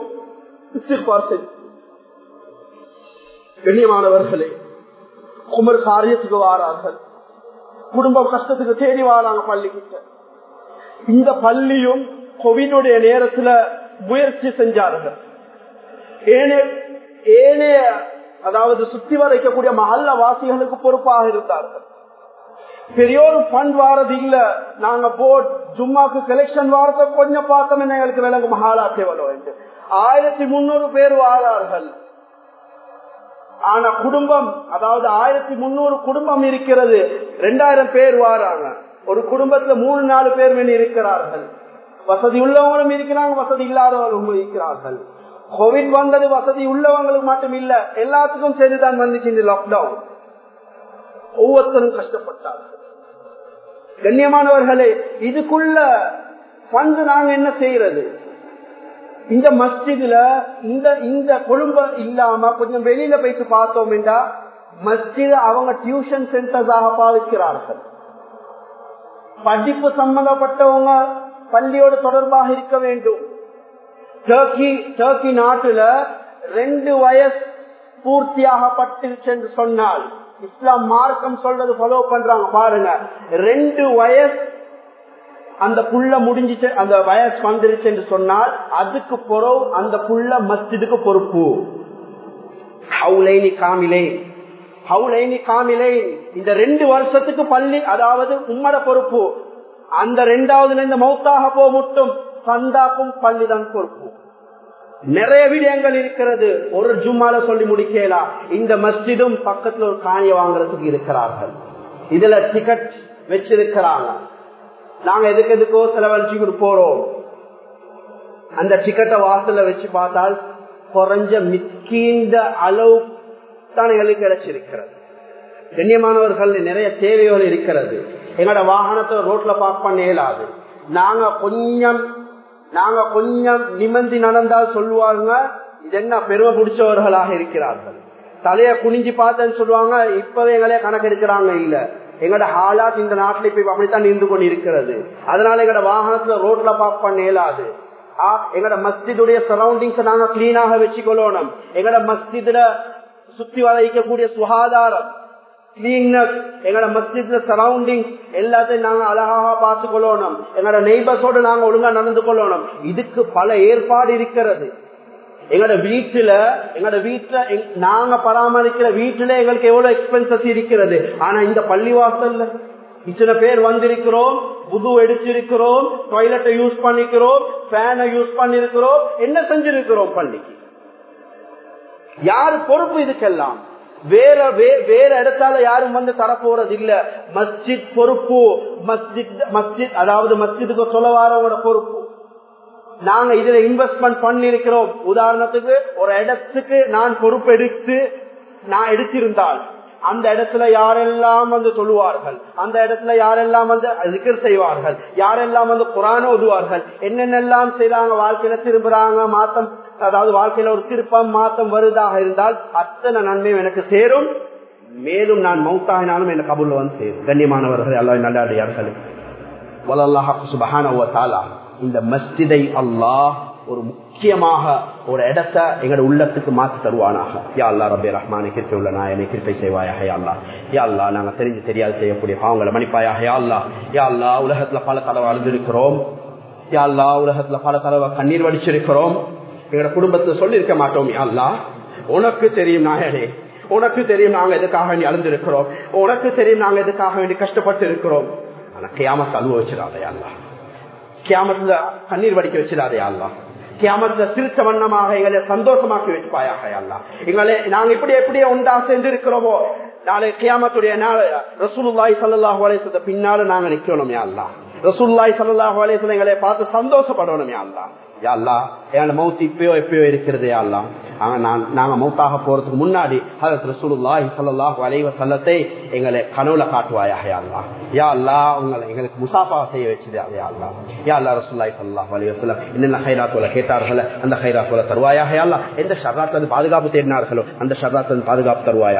கண்ணியமானவர்களே குமர் காரியத்துக்கு வாரார்கள் குடும்பம் கஷ்டத்துக்கு தேடி வாராங்க பள்ளிக்கிட்ட இந்த பள்ளியும் கோவிடுடைய நேரத்துல முயற்சி செஞ்சார்கள் ஏனைய அதாவது சுத்தி வரைக்கக்கூடிய மல்ல வாசிகளுக்கு பொறுப்பாக இருந்தார்கள் பெரிய ஒரு ஃபண்ட் வாரது இல்ல நாங்க போட் ஜும்மாக்கு கலெக்ஷன் வாரத்தை கொஞ்சம் பார்த்தோம் எங்களுக்கு விலங்கு மகாலா சேவலோ என்று ஆயிரத்தி முன்னூறு பேர் வாரார்கள் ஆனா குடும்பம் அதாவது ஆயிரத்தி முன்னூறு குடும்பம் இருக்கிறது ரெண்டாயிரம் பேர் வாராங்க ஒரு குடும்பத்துல மூணு நாலு பேர் மேல் இருக்கிறார்கள் வசதி உள்ளவங்களும் இருக்கிறாங்க வசதி இல்லாதவர்களும் இருக்கிறார்கள் கோவிட் வந்தது வசதி உள்ளவங்களுக்கு மட்டும் இல்ல எல்லாத்துக்கும் சேர்ந்துதான் வந்துச்சு இந்த லாக்டவுன் ஒவ்வொருத்தரும் கஷ்டப்பட்டார்கள் கண்ணியமானவர்களே இதுக்குள்ள பந்து நாங்க என்ன செய்யறது இந்த மஸ்ஜிதுல இந்த இந்த குடும்பம் இல்லாம கொஞ்சம் வெளியில போயிட்டு பார்த்தோம் என்றா மஸ்ஜித் அவங்க டியூஷன் சென்டர்ஸாக பாவிக்கிறார்கள் படிப்பு சம்பந்தப்பட்டவங்க பள்ளியோடு தொடர்பாக இருக்க வேண்டும் டர்க்கி டர்க்கி நாட்டுல ரெண்டு வயசு பூர்த்தியாகப்பட்டுச்சு என்று சொன்னால் இஸ்லாம் மார்க்கம் சொல்றது ஃபாலோ பண்றாங்க பாருங்க ரெண்டு வயசு அந்த புள்ள முடிஞ்சிச்சு அந்த வயசு வந்துருச்சு என்று சொன்னால் அதுக்கு பொறவு அந்த புள்ள மஸ்ஜிதுக்கு பொறுப்பு ஹவுலைனி காமிலே ஹவுலைனி காமிலே இந்த ரெண்டு வருஷத்துக்கு பள்ளி அதாவது உம்மட பொறுப்பு அந்த ரெண்டாவதுல இந்த மௌத்தாக போ மட்டும் சந்தாக்கும் பள்ளிதான் பொறுப்பு நிறைய விடயங்கள் இருக்கிறது ஒரு ஜும்மால சொல்லி முடிக்கலாம் இந்த மஸ்ஜிதும் பக்கத்துல ஒரு காணிய வாங்குறதுக்கு இருக்கிறார்கள் இதுல டிக்கெட் வச்சிருக்கிறாங்க நாங்க எதுக்கு எதுக்கோ செலவழிச்சுக்கிட்டு போறோம் அந்த டிக்கெட்டை வாசல்ல வச்சு பார்த்தால் குறைஞ்ச மிக்கீந்த அளவு தான் எங்களுக்கு கிடைச்சிருக்கிறது கண்ணியமானவர்கள் நிறைய தேவைகள் இருக்கிறது எங்களோட வாகனத்தை ரோட்ல பார்க் பண்ண இயலாது நாங்க கொஞ்சம் நாங்க கொஞ்சம் நிமந்தி நடந்தால் சொல்லுவாங்க இது என்ன பெருமை பிடிச்சவர்களாக இருக்கிறார்கள் தலைய குனிஞ்சு பார்த்தேன்னு சொல்லுவாங்க இப்பவே எங்களே கணக்கு எடுக்கிறாங்க இல்ல எங்கட ஹாலாத் இந்த நாட்டில் இப்ப அப்படித்தான் நின்று கொண்டு இருக்கிறது அதனால எங்கட வாகனத்துல ரோட்ல பார்க் பண்ண இயலாது எங்கட மஸ்ஜிதுடைய சரௌண்டிங்ஸ் நாங்க கிளீனாக வச்சுக்கொள்ளணும் எங்கட மஸ்ஜிதுல சுத்தி வளைக்கக்கூடிய சுகாதாரம் கிளீன்னஸ் எங்களோட மஸ்ஜித்ல சரௌண்டிங் எல்லாத்தையும் நாங்க அழகாக பார்த்து கொள்ளணும் எங்களோட நெய்பர்ஸோட நாங்க ஒழுங்கா நடந்து கொள்ளணும் இதுக்கு பல ஏற்பாடு இருக்கிறது எங்களோட வீட்டுல எங்களோட வீட்டுல நாங்க பராமரிக்கிற வீட்டுல எங்களுக்கு எவ்வளவு எக்ஸ்பென்சஸ் இருக்கிறது ஆனா இந்த பள்ளிவாசல்ல இத்தனை பேர் வந்திருக்கிறோம் புது எடுத்திருக்கிறோம் டாய்லெட்டை யூஸ் பண்ணிக்கிறோம் ஃபேனை யூஸ் பண்ணிருக்கிறோம் என்ன செஞ்சிருக்கிறோம் பள்ளிக்கு யாரு பொறுப்பு இதுக்கெல்லாம் வேற வேற இடத்தால யாரும் வந்து தரப்போறது இல்ல மஸ்ஜித் பொறுப்பு மஸ்ஜித் மஸ்ஜித் அதாவது மஸ்ஜிதுக்கு சொல்ல வாரவங்களோட பொறுப்பு நாங்க இதுல இன்வெஸ்ட்மெண்ட் பண்ணிருக்கிறோம் உதாரணத்துக்கு ஒரு இடத்துக்கு நான் பொறுப்பு எடுத்து நான் எடுத்திருந்தால் அந்த இடத்துல யாரெல்லாம் வந்து சொல்லுவார்கள் அந்த இடத்துல யாரெல்லாம் வந்து திக்கர் செய்வார்கள் யாரெல்லாம் வந்து குரான ஓதுவார்கள் என்னென்னலாம் செய்யறாங்க வாழ்க்கையில திரும்புறாங்க மாத்தம் அதாவது வாழ்க்கையில ஒரு திருப்பம் மாத்தம் வருதாக இருந்தால் அத்தனை நன்மையும் எனக்கு சேரும் மேலும் நான் மௌத்தாகினாலும் எனக்கு கபூர்ல வந்து சேரும் கண்ணியமானவர்கள் எல்லாம் நல்லாடியார்கள் சுபகான இந்த மஸ்ஜிதை அல்லாஹ் ஒரு முக்கியமாக ஒரு இடத்த எங்களோட உள்ளத்துக்கு மாற்றி தருவானாக யா அல்லா ரபே ரஹ்மானை கிருப்பை உள்ள நாயனை கிருப்பை செய்வாயாக யா அல்லா யா அல்லா நாங்க தெரிஞ்சு தெரியாது செய்யக்கூடிய பாவங்களை மன்னிப்பாயாக யா அல்லா யா அல்லா உலகத்துல பல தடவை அழுந்திருக்கிறோம் யா அல்லா உலகத்துல பல தடவை கண்ணீர் வடிச்சிருக்கிறோம் எங்களோட குடும்பத்தை சொல்லி இருக்க மாட்டோம் யா அல்லா உனக்கு தெரியும் நாயனே உனக்கு தெரியும் நாங்க எதுக்காக வேண்டி அழுந்திருக்கிறோம் உனக்கு தெரியும் நாங்க எதுக்காக வேண்டி கஷ்டப்பட்டு இருக்கிறோம் ஆனா கியாமத்தை அனுபவிச்சிடாதே அல்லா கியாமத்துல கண்ணீர் வடிக்க வச்சிடாதே அல்லா கியாமத்துல சிரிச்ச வண்ணமாக எங்களை சந்தோஷமாக்கி வைப்பாயாக அல்லா எங்களை நாங்க இப்படி எப்படி ஒன்றா சேர்ந்து இருக்கிறோமோ நாளை கியாமத்துடைய நாள் ரசூலுல்லாய் சல்லாஹ் வலைசத்தை பின்னால நாங்க நிக்கணும் அல்லா ரசூல்லாய் சல்லாஹ் வலைசத்தை எங்களை பார்த்து சந்தோஷப்படணும் அல்லா யாழ்லா என் மௌத்து இப்பயோ எப்பயோ இருக்கிறதே அல்லா நாங்க மௌத்தாக போறதுக்கு முன்னாடி ஹதரத் ரசூலுல்லாஹி ஸல்லல்லாஹு அலைஹி வஸல்லத்தை எங்களை கனவுல காட்டுவாயாக யா அல்லாஹ் யா அல்லாஹ் உங்களை எங்களுக்கு முசாஃபா செய்ய வச்சது யா அல்லாஹ் யா அல்லாஹ் ரசூலுல்லாஹி ஸல்லல்லாஹு அலைஹி வஸல்லம் என்னென்ன கைராத்துகளை கேட்டார்களோ அந்த கைராத்துகளை தருவாயாக யா அல்லாஹ் எந்த ஷர்ராத் பாதுகாப்பு தேடினார்களோ அந்த ஷர்ராத் பாதுகாப்பு தருவாயா